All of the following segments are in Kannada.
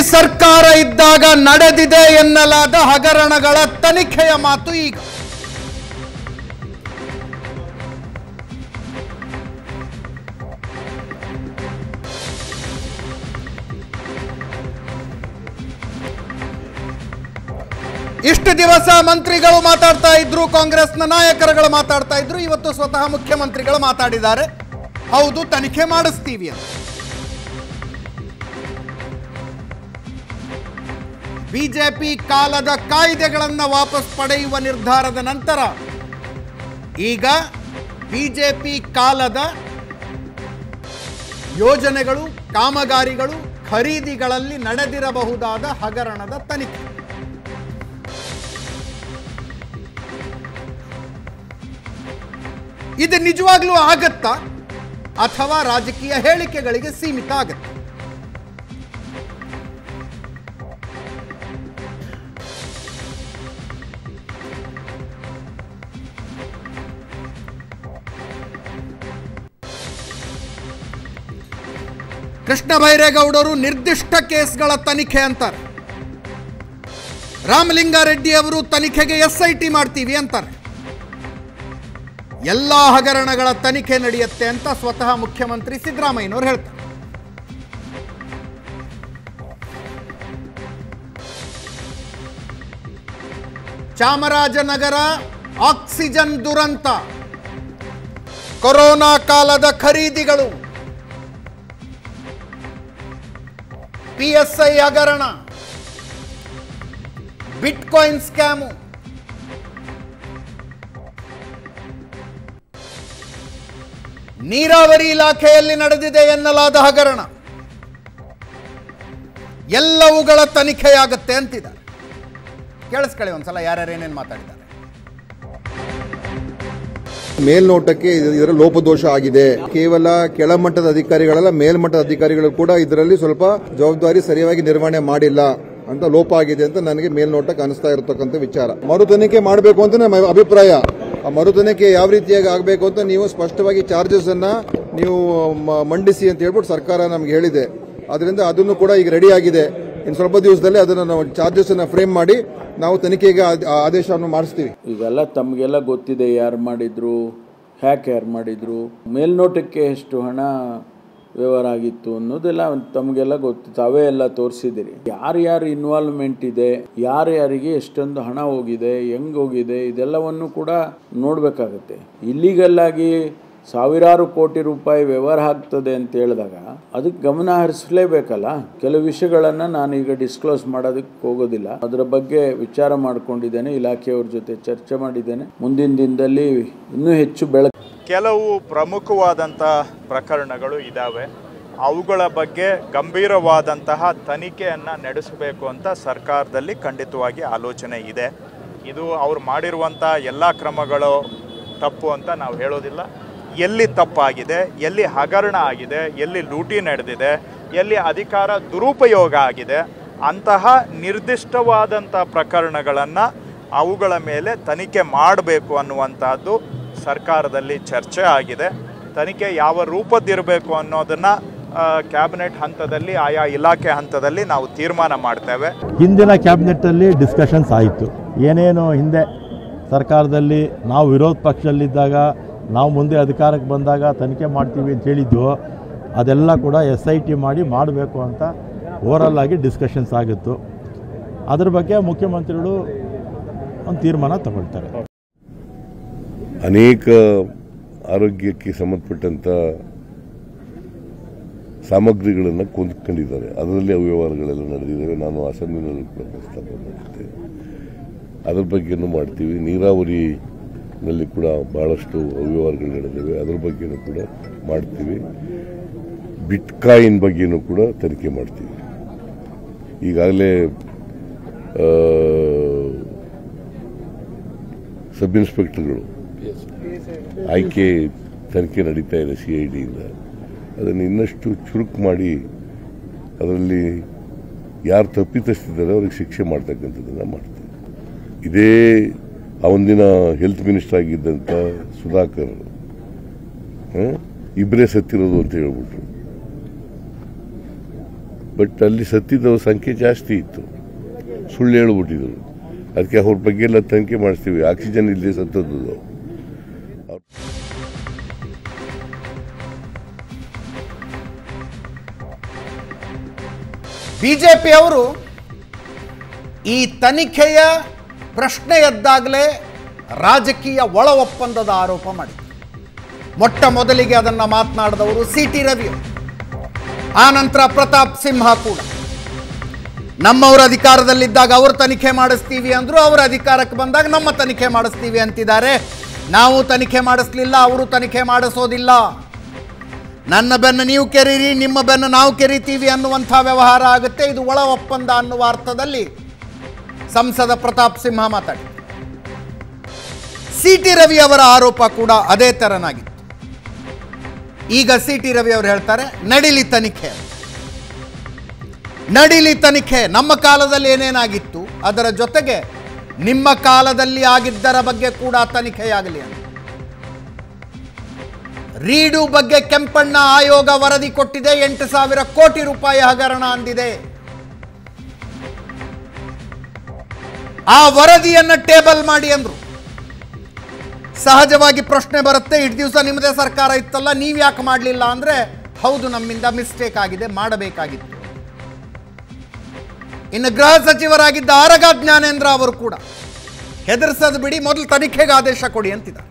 ಸರ್ಕಾರ ಇದ್ದಾಗ ನಡೆದಿದೆ ಎನ್ನಲಾದ ಹಗರಣಗಳ ತನಿಖೆಯ ಮಾತು ಈಗ ಇಷ್ಟು ದಿವಸ ಮಂತ್ರಿಗಳು ಮಾತಾಡ್ತಾ ಇದ್ರು ಕಾಂಗ್ರೆಸ್ನ ನಾಯಕರುಗಳು ಮಾತಾಡ್ತಾ ಇದ್ರು ಇವತ್ತು ಸ್ವತಃ ಮುಖ್ಯಮಂತ್ರಿಗಳು ಮಾತಾಡಿದ್ದಾರೆ ಹೌದು ತನಿಖೆ ಮಾಡಿಸ್ತೀವಿ ಅಂತ ಬಿಜೆಪಿ ಕಾಲದ ಕಾಯ್ದೆಗಳನ್ನು ವಾಪಸ್ ಪಡೆಯುವ ನಿರ್ಧಾರದ ನಂತರ ಈಗ ಬಿಜೆಪಿ ಕಾಲದ ಯೋಜನೆಗಳು ಕಾಮಗಾರಿಗಳು ಖರೀದಿಗಳಲ್ಲಿ ನಡೆದಿರಬಹುದಾದ ಹಗರಣದ ತನಿಖೆ ಇದು ನಿಜವಾಗ್ಲೂ ಆಗತ್ತಾ ಅಥವಾ ರಾಜಕೀಯ ಹೇಳಿಕೆಗಳಿಗೆ ಸೀಮಿತ ಆಗತ್ತಾ ಕೃಷ್ಣ ಬೈರೇಗೌಡರು ನಿರ್ದಿಷ್ಟ ಕೇಸ್ಗಳ ತನಿಖೆ ಅಂತಾರೆ ರಾಮಲಿಂಗಾರೆಡ್ಡಿ ಅವರು ತನಿಖೆಗೆ ಎಸ್ ಐ ಟಿ ಮಾಡ್ತೀವಿ ಅಂತಾರೆ ಎಲ್ಲ ಹಗರಣಗಳ ತನಿಖೆ ನಡೆಯುತ್ತೆ ಅಂತ ಸ್ವತಃ ಮುಖ್ಯಮಂತ್ರಿ ಸಿದ್ದರಾಮಯ್ಯನವರು ಹೇಳ್ತಾರೆ ಚಾಮರಾಜನಗರ ಆಕ್ಸಿಜನ್ ದುರಂತ ಕೊರೋನಾ ಕಾಲದ ಖರೀದಿಗಳು ಪಿಎಸ್ಐ ಹಗರಣ ಬಿಟ್ಕಾಯಿನ್ ಸ್ಕ್ಯಾಮು ನೀರಾವರಿ ಇಲಾಖೆಯಲ್ಲಿ ನಡೆದಿದೆ ಎನ್ನಲಾದ ಹಗರಣ ಎಲ್ಲವುಗಳ ತನಿಖೆಯಾಗುತ್ತೆ ಅಂತಿದ್ದಾರೆ ಕೇಳಿಸ್ಕೊಳ್ಳಿ ಒಂದ್ಸಲ ಯಾರ್ಯಾರು ಏನೇನು ಮಾತಾಡಿದ್ದಾರೆ ಮೇಲ್ನೋಟಕ್ಕೆ ಇದು- ಇದರ ಲೋಪದೋಷ ಆಗಿದೆ ಕೇವಲ ಕೆಳಮಟ್ಟದ ಅಧಿಕಾರಿಗಳಲ್ಲ ಮೇಲ್ಮಟ್ಟದ ಅಧಿಕಾರಿಗಳು ಕೂಡ ಇದರಲ್ಲಿ ಸ್ವಲ್ಪ ಜವಾಬ್ದಾರಿ ಸರಿಯಾಗಿ ನಿರ್ವಹಣೆ ಮಾಡಿಲ್ಲ ಅಂತ ಲೋಪ ಆಗಿದೆ ಅಂತ ನನಗೆ ಮೇಲ್ನೋಟಕ್ಕೆ ಅನಿಸ್ತಾ ಇರತಕ್ಕಂಥ ವಿಚಾರ ಮರು ತನಿಖೆ ಮಾಡಬೇಕು ಅಂತ ನಮ್ಮ ಅಭಿಪ್ರಾಯ ಆ ಮರು ತನಿಖೆ ಯಾವ ರೀತಿಯಾಗಿ ಆಗಬೇಕು ಅಂತ ನೀವು ಸ್ಪಷ್ಟವಾಗಿ ಚಾರ್ಜಸ್ ಅನ್ನ ನೀವು ಮ- ಮಂಡಿಸಿ ಅಂತ ಹೇಳ್ಬಿಟ್ಟು ಸರ್ಕಾರ ನಮ್ಗೆ ಹೇಳಿದೆ ಅದರಿಂದ ಅದನ್ನು ಕೂಡ ಈಗ ರೆಡಿ ಆಗಿದೆ ಇನ್ನು ಸ್ವಲ್ಪ ದಿವಸದಲ್ಲಿ ಅದನ್ನು ನಾವು ಚಾರ್ಜಸ್ ಅನ್ನ ಫ್ರೇಮ್ ಮಾಡಿ ನಾವು ತನಿಖೆಗೆ ಆದ- ಆದೇಶವನ್ನು ಮಾಡಿಸ್ತೀವಿ ಈಗೆಲ್ಲ ತಮಗೆಲ್ಲ ಗೊತ್ತಿದೆ ಯಾರು ಮಾಡಿದ್ರು ಹ್ಯಾಕ್ ಯಾರು ಮಾಡಿದ್ರು ಮೇಲ್ನೋಟಕ್ಕೆ ಎಷ್ಟು ಹಣ ವ್ಯವಹಾರ ಆಗಿತ್ತು ಅನ್ನೋದೆಲ್ಲ ತಮಗೆಲ್ಲ ಗೊತ್ತು ತಾವೇ ಎಲ್ಲ ತೋರಿಸಿದಿರಿ ಯಾರ್ಯಾರು ಇನ್ವಾಲ್ವ್ಮೆಂಟ್ ಇದೆ ಯಾರ್ಯಾರಿಗೆ ಎಷ್ಟೊಂದು ಹಣ ಹೋಗಿದೆ ಹೆಂಗ್ ಹೋಗಿದೆ ಇದೆಲ್ಲವನ್ನು ಕೂಡ ನೋಡಬೇಕಾಗತ್ತೆ ಇಲ್ಲಿಗಲ್ ಆಗಿ ಸಾವಿರಾರು ಕೋಟಿ ರೂಪಾಯಿ ವ್ಯವಹಾರ ಆಗ್ತದೆ ಅಂತ ಹೇಳಿದಾಗ ಅದಕ್ಕೆ ಗಮನ ಹರಿಸಲೇಬೇಕಲ್ಲ ಕೆಲವು ವಿಷಯಗಳನ್ನು ನಾನು ಈಗ ಡಿಸ್ಕ್ಲೋಸ್ ಮಾಡೋದಕ್ಕೆ ಹೋಗೋದಿಲ್ಲ ಅದರ ಬಗ್ಗೆ ವಿಚಾರ ಮಾಡ್ಕೊಂಡಿದ್ದೇನೆ ಇಲಾಖೆಯವ್ರ ಜೊತೆ ಚರ್ಚೆ ಮಾಡಿದ್ದೇನೆ ಮುಂದಿನ ದಿನದಲ್ಲಿ ಇನ್ನೂ ಹೆಚ್ಚು ಬೆಳಕು ಕೆಲವು ಪ್ರಮುಖವಾದಂಥ ಪ್ರಕರಣಗಳು ಇದ್ದಾವೆ ಅವುಗಳ ಬಗ್ಗೆ ಗಂಭೀರವಾದಂತಹ ತನಿಖೆಯನ್ನು ನಡೆಸಬೇಕು ಅಂತ ಸರ್ಕಾರದಲ್ಲಿ ಖಂಡಿತವಾಗಿ ಆಲೋಚನೆ ಇದೆ ಇದು ಅವ್ರು ಮಾಡಿರುವಂಥ ಎಲ್ಲ ಕ್ರಮಗಳು ತಪ್ಪು ಅಂತ ನಾವು ಹೇಳೋದಿಲ್ಲ ಎಲ್ಲಿ ತಪ್ಪಾಗಿದೆ ಎಲ್ಲಿ ಹಗರಣ ಆಗಿದೆ ಎಲ್ಲಿ ಲೂಟಿ ನಡೆದಿದೆ ಎಲ್ಲಿ ಅಧಿಕಾರ ದುರುಪಯೋಗ ಆಗಿದೆ ಅಂತಹ ನಿರ್ದಿಷ್ಟವಾದಂಥ ಪ್ರಕರಣಗಳನ್ನು ಅವುಗಳ ಮೇಲೆ ತನಿಖೆ ಮಾಡಬೇಕು ಅನ್ನುವಂಥದ್ದು ಸರ್ಕಾರದಲ್ಲಿ ಚರ್ಚೆ ಆಗಿದೆ ತನಿಖೆ ಯಾವ ರೂಪದ್ದಿರಬೇಕು ಅನ್ನೋದನ್ನು ಕ್ಯಾಬಿನೆಟ್ ಹಂತದಲ್ಲಿ ಆಯಾ ಇಲಾಖೆ ಹಂತದಲ್ಲಿ ನಾವು ತೀರ್ಮಾನ ಮಾಡ್ತೇವೆ ಹಿಂದಿನ ಕ್ಯಾಬಿನೆಟ್ಟಲ್ಲಿ ಡಿಸ್ಕಷನ್ಸ್ ಆಯಿತು ಏನೇನು ಹಿಂದೆ ಸರ್ಕಾರದಲ್ಲಿ ನಾವು ವಿರೋಧ ಪಕ್ಷದಲ್ಲಿದ್ದಾಗ ನಾವು ಮುಂದೆ ಅಧಿಕಾರಕ್ಕೆ ಬಂದಾಗ ತನಿಖೆ ಮಾಡ್ತೀವಿ ಅಂತ ಹೇಳಿದ್ವು ಅದೆಲ್ಲ ಕೂಡ ಎಸ್ ಐ ಟಿ ಮಾಡಿ ಮಾಡಬೇಕು ಅಂತ ಓವರಲ್ ಆಗಿ ಡಿಸ್ಕಷನ್ಸ್ ಆಗಿತ್ತು ಅದ್ರ ಬಗ್ಗೆ ಮುಖ್ಯಮಂತ್ರಿಗಳು ಒಂದು ತೀರ್ಮಾನ ತಗೊಳ್ತಾರೆ ಅನೇಕ ಆರೋಗ್ಯಕ್ಕೆ ಸಂಬಂಧಪಟ್ಟಂಥ ಸಾಮಗ್ರಿಗಳನ್ನು ಕೊಂಡ್ಕೊಂಡಿದ್ದಾರೆ ಅದರಲ್ಲಿ ಅವ್ಯವಹಾರಗಳೆಲ್ಲ ನಡೆದಿದ್ದಾವೆ ನಾನು ಅಸೆಂಬ್ಲಿನಲ್ಲಿ ಕೂಡ ಪ್ರಸ್ತಾಪ ಮಾಡಿದ್ದೆ ಅದ್ರ ಬಗ್ಗೆನೂ ಮಾಡ್ತೀವಿ ನೀರಾವರಿನಲ್ಲಿ ಕೂಡ ಬಹಳಷ್ಟು ಅವ್ಯವಹಾರಗಳು ನಡೆದಿವೆ ಅದ್ರ ಬಗ್ಗೆನೂ ಕೂಡ ಮಾಡ್ತೀವಿ ಬಿಟ್ಕಾಯಿನ್ ಬಗ್ಗೆನೂ ಕೂಡ ತನಿಖೆ ಮಾಡ್ತೀವಿ ಈಗಾಗಲೇ ಆ, ಸಬ್ ಇನ್ಸ್ಪೆಕ್ಟರ್ಗಳು ಆಯ್ಕೆ ತನಿಖೆ ನಡೀತಾ ಇದೆ ಸಿ ಐ ಡಿಯಿಂದ ಅದನ್ನು ಇನ್ನಷ್ಟು ಚುರುಕು ಮಾಡಿ ಅದರಲ್ಲಿ ಯಾರು ತಪ್ಪಿತಸ್ಥಿದ್ದಾರೆ ಅವ್ರಿಗೆ ಶಿಕ್ಷೆ ಮಾಡ್ತಕ್ಕಂಥದ್ದನ್ನು ಮಾಡ್ತೀವಿ ಇದೇ ಅವನ ಹೆಲ್ತ್ ಮಿನಿಸ್ಟರ್ ಆಗಿದ್ದಂಥ ಸುಧಾಕರ್ ಆ, ಇಬ್ಬರೇ ಸತ್ತಿರೋದು ಅಂತ ಹೇಳ್ಬಿಟ್ರು ಬಟ್ ಅಲ್ಲಿ ಸತ್ತಿದ್ದವ್ರ ಸಂಖ್ಯೆ ಜಾಸ್ತಿ ಇತ್ತು ಸುಳ್ಳು ಹೇಳ್ಬಿಟ್ಟಿದ್ರು ಅದಕ್ಕೆ ಅವ್ರ ಬಗ್ಗೆ ಎಲ್ಲ ತನಿಖೆ ಮಾಡಿಸ್ತೀವಿ ಆಕ್ಸಿಜನ್ ಇಲ್ಲದೆ ಸತ್ತದ್ದು ಬಿಜೆಪಿಯವರು ಈ ತನಿಖೆಯ ಪ್ರಶ್ನೆ ಎದ್ದಾಗಲೇ ರಾಜಕೀಯ ಒಳ ಒಪ್ಪಂದದ ಆರೋಪ ಮಾಡಿದರು ಮೊಟ್ಟ ಮೊದಲಿಗೆ ಅದನ್ನು ಮಾತನಾಡಿದವರು ಸಿ ಟಿ ರವಿ ಅವರು. ಆ ನಂತರ ಪ್ರತಾಪ್ ಸಿಂಹ ಕೂಡ ನಮ್ಮವರು ಅಧಿಕಾರದಲ್ಲಿದ್ದಾಗ ಅವರು ತನಿಖೆ ಮಾಡಿಸ್ತೀವಿ ಅಂದ್ರು ಅವರ ಅಧಿಕಾರಕ್ಕೆ ಬಂದಾಗ ನಮ್ಮ ತನಿಖೆ ಮಾಡಿಸ್ತೀವಿ ಅಂತಿದ್ದಾರೆ ನಾವು ತನಿಖೆ ಮಾಡಿಸ್ಲಿಲ್ಲ ಅವರು ತನಿಖೆ ಮಾಡಿಸೋದಿಲ್ಲ ನನ್ನ ಬೆನ್ನು ನೀವು ಕೆರೀರಿ ನಿಮ್ಮ ಬೆನ್ನು ನಾವು ಕೆರಿತೀವಿ ಅನ್ನುವಂಥ ವ್ಯವಹಾರ ಆಗುತ್ತೆ ಇದು ಒಳ ಒಪ್ಪಂದ ಅನ್ನುವ ಅರ್ಥದಲ್ಲಿ ಸಂಸದ ಪ್ರತಾಪ್ ಸಿಂಹ ಮಾತಾಡಿ ಸಿ ಟಿ ರವಿ ಅವರ ಆರೋಪ ಕೂಡ ಅದೇ ತೆರನಾಗಿತ್ತು ಈಗ ಸಿ ಟಿ ರವಿ ಅವರು ಹೇಳ್ತಾರೆ ನಡಿಲಿ ತನಿಖೆ ನಡಿಲಿ ತನಿಖೆ ನಮ್ಮ ಕಾಲದಲ್ಲಿ ಏನೇನಾಗಿತ್ತು ಅದರ ಜೊತೆಗೆ ನಿಮ್ಮ ಕಾಲದಲ್ಲಿ ಆಗಿದ್ದರ ಬಗ್ಗೆ ಕೂಡ ತನಿಖೆಯಾಗಲಿ ಅಂತ ರೀಡು ಬಗ್ಗೆ ಕೆಂಪಣ್ಣ ಆಯೋಗ ವರದಿ ಕೊಟ್ಟಿದೆ ಎಂಟು ಸಾವಿರ ಕೋಟಿ ರೂಪಾಯಿ ಹಗರಣ ಅಂದಿದೆ ಆ ವರದಿಯನ್ನ ಟೇಬಲ್ ಮಾಡಿ ಅಂದ್ರು ಸಹಜವಾಗಿ ಪ್ರಶ್ನೆ ಬರುತ್ತೆ ಇಷ್ಟು ದಿವಸ ನಿಮ್ಮದೇ ಸರ್ಕಾರ ಇತ್ತಲ್ಲ ನೀವು ಯಾಕೆ ಮಾಡಲಿಲ್ಲ ಅಂದ್ರೆ ಹೌದು ನಮ್ಮಿಂದ ಮಿಸ್ಟೇಕ್ ಆಗಿದೆ ಮಾಡಬೇಕಾಗಿತ್ತು ಇನ್ನು ಗೃಹ ಸಚಿವರಾಗಿದ್ದ ಆರಗ ಜ್ಞಾನೇಂದ್ರ ಅವರು ಕೂಡ ಹೆದರ್ಸದ್ ಬಿಡಿ ಮೊದಲು ತನಿಖೆಗೆ ಆದೇಶ ಕೊಡಿ ಅಂತಿದ್ದಾರೆ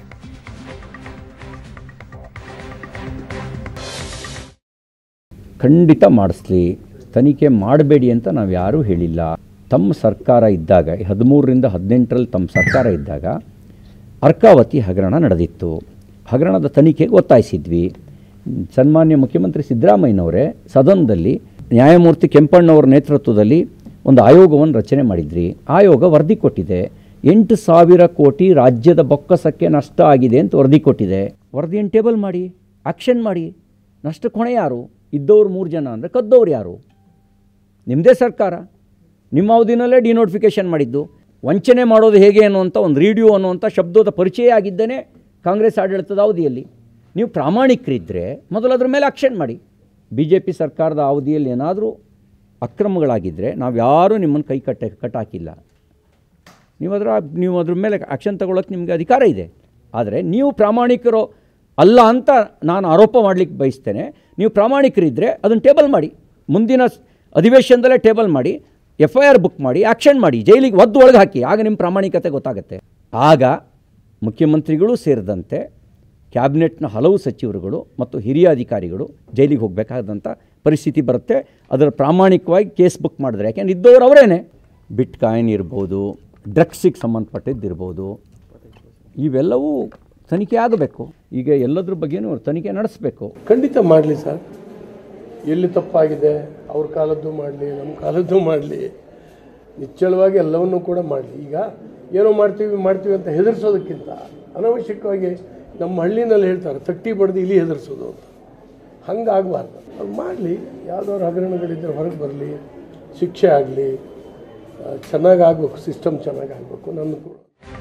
ಖಂಡಿತ ಮಾಡಿಸ್ಲಿ ತನಿಖೆ ಮಾಡಬೇಡಿ ಅಂತ ನಾವು ಯಾರೂ ಹೇಳಿಲ್ಲ ತಮ್ಮ ಸರ್ಕಾರ ಇದ್ದಾಗ ಹದಿಮೂರರಿಂದ ಹದಿನೆಂಟರಲ್ಲಿ ತಮ್ಮ ಸರ್ಕಾರ ಇದ್ದಾಗ ಅರ್ಕಾವತಿ ಹಗರಣ ನಡೆದಿತ್ತು ಹಗರಣದ ತನಿಖೆಗೆ ಒತ್ತಾಯಿಸಿದ್ವಿ ಸನ್ಮಾನ್ಯ ಮುಖ್ಯಮಂತ್ರಿ ಸಿದ್ದರಾಮಯ್ಯನವರೇ ಸದನದಲ್ಲಿ ನ್ಯಾಯಮೂರ್ತಿ ಕೆಂಪಣ್ಣವರ ನೇತೃತ್ವದಲ್ಲಿ ಒಂದು ಆಯೋಗವನ್ನು ರಚನೆ ಮಾಡಿದ್ರಿ ಆಯೋಗ ವರದಿ ಕೊಟ್ಟಿದೆ ಎಂಟು ಸಾವಿರ ಕೋಟಿ ರಾಜ್ಯದ ಬೊಕ್ಕಸಕ್ಕೆ ನಷ್ಟ ಆಗಿದೆ ಅಂತ ವರದಿ ಕೊಟ್ಟಿದೆ ವರದಿಯನ್ನು ಟೇಬಲ್ ಮಾಡಿ ಆಕ್ಷನ್ ಮಾಡಿ ನಷ್ಟಕ್ಕೆ ಹೊಣೆ ಯಾರು ಇದ್ದವ್ರು ಮೂರು ಜನ ಅಂದರೆ ಕದ್ದವ್ರು ಯಾರು ನಿಮ್ಮದೇ ಸರ್ಕಾರ ನಿಮ್ಮ ಅವಧಿನಲ್ಲೇ ಡಿನೋಟಿಫಿಕೇಷನ್ ಮಾಡಿದ್ದು ವಂಚನೆ ಮಾಡೋದು ಹೇಗೆ ಅನ್ನುವಂಥ ಒಂದು ರೇಡಿಯೋ ಅನ್ನುವಂಥ ಶಬ್ದದ ಪರಿಚಯ ಆಗಿದ್ದೇನೆ ಕಾಂಗ್ರೆಸ್ ಆಡಳಿತದ ಅವಧಿಯಲ್ಲಿ ನೀವು ಪ್ರಾಮಾಣಿಕರಿದ್ದರೆ ಮೊದಲು ಅದ್ರ ಮೇಲೆ ಆಕ್ಷನ್ ಮಾಡಿ ಬಿ ಜೆ ಪಿ ಸರ್ಕಾರದ ಅವಧಿಯಲ್ಲಿ ಏನಾದರೂ ಅಕ್ರಮಗಳಾಗಿದ್ದರೆ ನಾವು ಯಾರೂ ನಿಮ್ಮನ್ನು ಕೈ ಕಟ್ಟ ಕಟ್ಟಾಕಿಲ್ಲ ನೀವು ಅದರ ನೀವು ಅದ್ರ ಮೇಲೆ ಆಕ್ಷನ್ ತಗೊಳ್ಳೋಕೆ ನಿಮಗೆ ಅಧಿಕಾರ ಇದೆ ಆದರೆ ನೀವು ಪ್ರಾಮಾಣಿಕರು ಅಲ್ಲ ಅಂತ ನಾನು ಆರೋಪ ಮಾಡಲಿಕ್ಕೆ ಬಯಸ್ತೇನೆ ನೀವು ಪ್ರಾಮಾಣಿಕರಿದ್ದರೆ ಅದನ್ನು ಟೇಬಲ್ ಮಾಡಿ ಮುಂದಿನ ಸ್- ಅಧಿವೇಶನದಲ್ಲೇ ಟೇಬಲ್ ಮಾಡಿ ಎಫ್ ಐ ಆರ್ ಬುಕ್ ಮಾಡಿ ಆಕ್ಷನ್ ಮಾಡಿ ಜೈಲಿಗೆ ಒದ್ದು ಒಳಗೆ ಹಾಕಿ ಆಗ ನಿಮ್ಮ ಪ್ರಾಮಾಣಿಕತೆ ಗೊತ್ತಾಗುತ್ತೆ ಆಗ ಮುಖ್ಯಮಂತ್ರಿಗಳು ಸೇರಿದಂತೆ ಕ್ಯಾಬಿನೆಟ್ನ ಹಲವು ಸಚಿವರುಗಳು ಮತ್ತು ಹಿರಿಯ ಅಧಿಕಾರಿಗಳು ಜೈಲಿಗೆ ಹೋಗಬೇಕಾದಂಥ ಪರಿಸ್ಥಿತಿ ಬರುತ್ತೆ ಅದರ ಪ್ರಾಮಾಣಿಕವಾಗಿ ಕೇಸ್ ಬುಕ್ ಮಾಡಿದ್ರೆ ಯಾಕೆಂದ್ರೆ ಇದ್ದವರು ಅವರೇನೆ ಬಿಟ್ ಕಾಯಿನ್ ಇರ್ಬೋದು ಡ್ರಗ್ಸಿಗೆ ಸಂಬಂಧಪಟ್ಟಿದ್ದಿರ್ಬೋದು ಇವೆಲ್ಲವೂ ತನಿಖೆ ಆಗಬೇಕು ಈಗ ಎಲ್ಲದ್ರ ಬಗ್ಗೆನೂ ತನಿಖೆ ನಡೆಸಬೇಕು ಖಂಡಿತ ಮಾಡಲಿ ಸರ್ ಎಲ್ಲಿ ತಪ್ಪಾಗಿದೆ ಅವ್ರ ಕಾಲದ್ದು ಮಾಡಲಿ ನಮ್ಮ ಕಾಲದ್ದು ಮಾಡಲಿ ನಿಚ್ಚಳವಾಗಿ ಎಲ್ಲವನ್ನೂ ಕೂಡ ಮಾಡಲಿ ಈಗ ಏನೋ ಮಾಡ್ತೀವಿ ಮಾಡ್ತೀವಿ ಅಂತ ಹೆದರ್ಸೋದಕ್ಕಿಂತ ಅನಾವಶ್ಯಕವಾಗಿ ನಮ್ಮ ಹಳ್ಳಿನಲ್ಲಿ ಹೇಳ್ತಾರೆ ತಟ್ಟಿ ಬಡ್ದು ಇಲಿ ಹೆದರ್ಸೋದು ಅಂತ ಹಂಗಾಗಬಾರ್ದು ಅದು ಮಾಡಲಿ ಯಾವ್ದಾದ್ರು ಹಗರಣಗಳಿದ್ದರೆ ಹೊರಗೆ ಬರಲಿ ಶಿಕ್ಷೆ ಆಗಲಿ ಚೆನ್ನಾಗಿ ಆಗಬೇಕು ಸಿಸ್ಟಮ್ ಚೆನ್ನಾಗಿ ಆಗಬೇಕು ನನ್ನ ಕೂಡ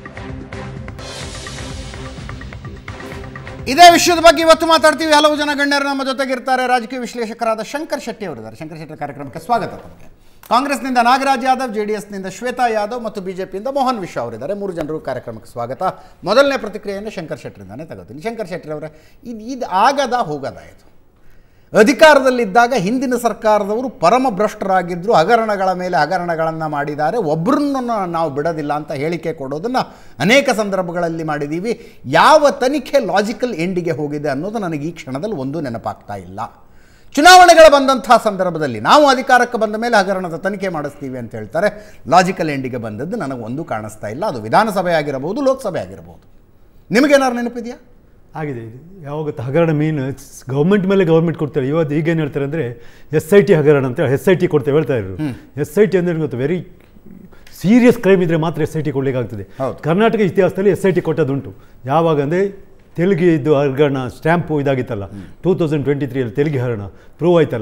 ಇದೇ ವಿಷಯದ ಬಗ್ಗೆ ಇವತ್ತು ಮಾತಾಡ್ತೀವಿ ಹಲವು ಜನ ಗಣ್ಯರು ನಮ್ಮ ಜೊತೆಗಿರ್ತಾರೆ ರಾಜಕೀಯ ವಿಶ್ಲೇಷಕರಾದ ಶಂಕರ್ ಶೆಟ್ಟಿ ಅವರಿದ್ದಾರೆ ಶಂಕರ್ ಶೆಟ್ಟಿ ಕಾರ್ಯಕ್ರಮಕ್ಕೆ ಸ್ವಾಗತ ತಮಗೆ ಕಾಂಗ್ರೆಸ್ನಿಂದ ನಾಗರಾಜ್ ಯಾದವ್ ಜೆ ಡಿ ಎಸ್ನಿಂದ ಶ್ವೇತಾ ಯಾದವ್ ಮತ್ತು ಬಿಜೆಪಿಯಿಂದ ಮೋಹನ್ ವಿಶ್ವ ಅವರಿದ್ದಾರೆ ಮೂರು ಜನರು ಕಾರ್ಯಕ್ರಮಕ್ಕೆ ಸ್ವಾಗತ ಮೊದಲನೇ ಪ್ರತಿಕ್ರಿಯೆಯನ್ನು ಶಂಕರ್ ಶೆಟ್ಟರಿಂದಾನೇ ತಗೋತೀನಿ ಶಂಕರ್ ಶೆಟ್ಟಿ ಅವರೇ ಇದು ಇದು ಆಗದ ಹೋಗದ ಇದು ಅಧಿಕಾರದಲ್ಲಿದ್ದಾಗ ಹಿಂದಿನ ಸರ್ಕಾರದವರು ಪರಮ ಭ್ರಷ್ಟರಾಗಿದ್ದರು ಹಗರಣಗಳ ಮೇಲೆ ಹಗರಣಗಳನ್ನು ಮಾಡಿದ್ದಾರೆ ಒಬ್ಬರನ್ನು ನಾವು ಬಿಡೋದಿಲ್ಲ ಅಂತ ಹೇಳಿಕೆ ಕೊಡೋದನ್ನು ಅನೇಕ ಸಂದರ್ಭಗಳಲ್ಲಿ ಮಾಡಿದ್ದೀವಿ ಯಾವ ತನಿಖೆ ಲಾಜಿಕಲ್ ಎಂಡಿಗೆ ಹೋಗಿದೆ ಅನ್ನೋದು ನನಗೆ ಈ ಕ್ಷಣದಲ್ಲಿ ಒಂದು ನೆನಪಾಗ್ತಾ ಇಲ್ಲ ಚುನಾವಣೆಗಳು ಬಂದಂಥ ಸಂದರ್ಭದಲ್ಲಿ ನಾವು ಅಧಿಕಾರಕ್ಕೆ ಬಂದ ಮೇಲೆ ಹಗರಣದ ತನಿಖೆ ಮಾಡಿಸ್ತೀವಿ ಅಂತ ಹೇಳ್ತಾರೆ ಲಾಜಿಕಲ್ ಎಂಡಿಗೆ ಬಂದದ್ದು ನನಗೆ ಒಂದು ಕಾಣಿಸ್ತಾ ಇಲ್ಲ ಅದು ವಿಧಾನಸಭೆ ಆಗಿರಬಹುದು ಲೋಕಸಭೆ ಆಗಿರಬಹುದು ನಿಮಗೇನಾದ್ರು ನೆನಪಿದೆಯಾ ಆಗಿದೆ ಇದು ಯಾವಾಗ ಹಗರಣ ಮೀನ್ ಗೌರ್ಮೆಂಟ್ ಮೇಲೆ ಗೌರ್ಮೆಂಟ್ ಕೊಡ್ತಾರೆ ಇವತ್ತು ಈಗೇನು ಹೇಳ್ತಾರೆ ಅಂದರೆ ಎಸ್ ಐ ಟಿ ಹಗರಣ ಅಂತ ಎಸ್ ಐ ಟಿ ಕೊಡ್ತೇವೆ ಹೇಳ್ತಾ ಇದ್ರು ಎಸ್ ಐ ಟಿ ಅಂದರೆ ಗೊತ್ತು ವೆರಿ ಸೀರಿಯಸ್ ಕ್ರೈಮ್ ಇದ್ದರೆ ಮಾತ್ರ ಎಸ್ ಐ ಟಿ ಕೊಡಲಿಕ್ಕಾಗ್ತದೆ ಹೌದು. ಕರ್ನಾಟಕ ಇತಿಹಾಸದಲ್ಲಿ ಎಸ್ ಐ ಟಿ ಕೊಟ್ಟದುಂಟು ಯಾವಾಗ ಅಂದರೆ ತೆಲುಗಿ ಇದ್ದು ಹಗರಣ ಸ್ಟ್ಯಾಂಪು ಇದಾಗಿತ್ತಲ್ಲ ಟೂ ತೌಸಂಡ್ ಟ್ವೆಂಟಿ ತ್ರೀಯಲ್ಲಿ ತೆಲುಗಿ ಹಗರಣ ಪ್ರೂವ್ ಆಯ್ತಲ್ಲ ಅದು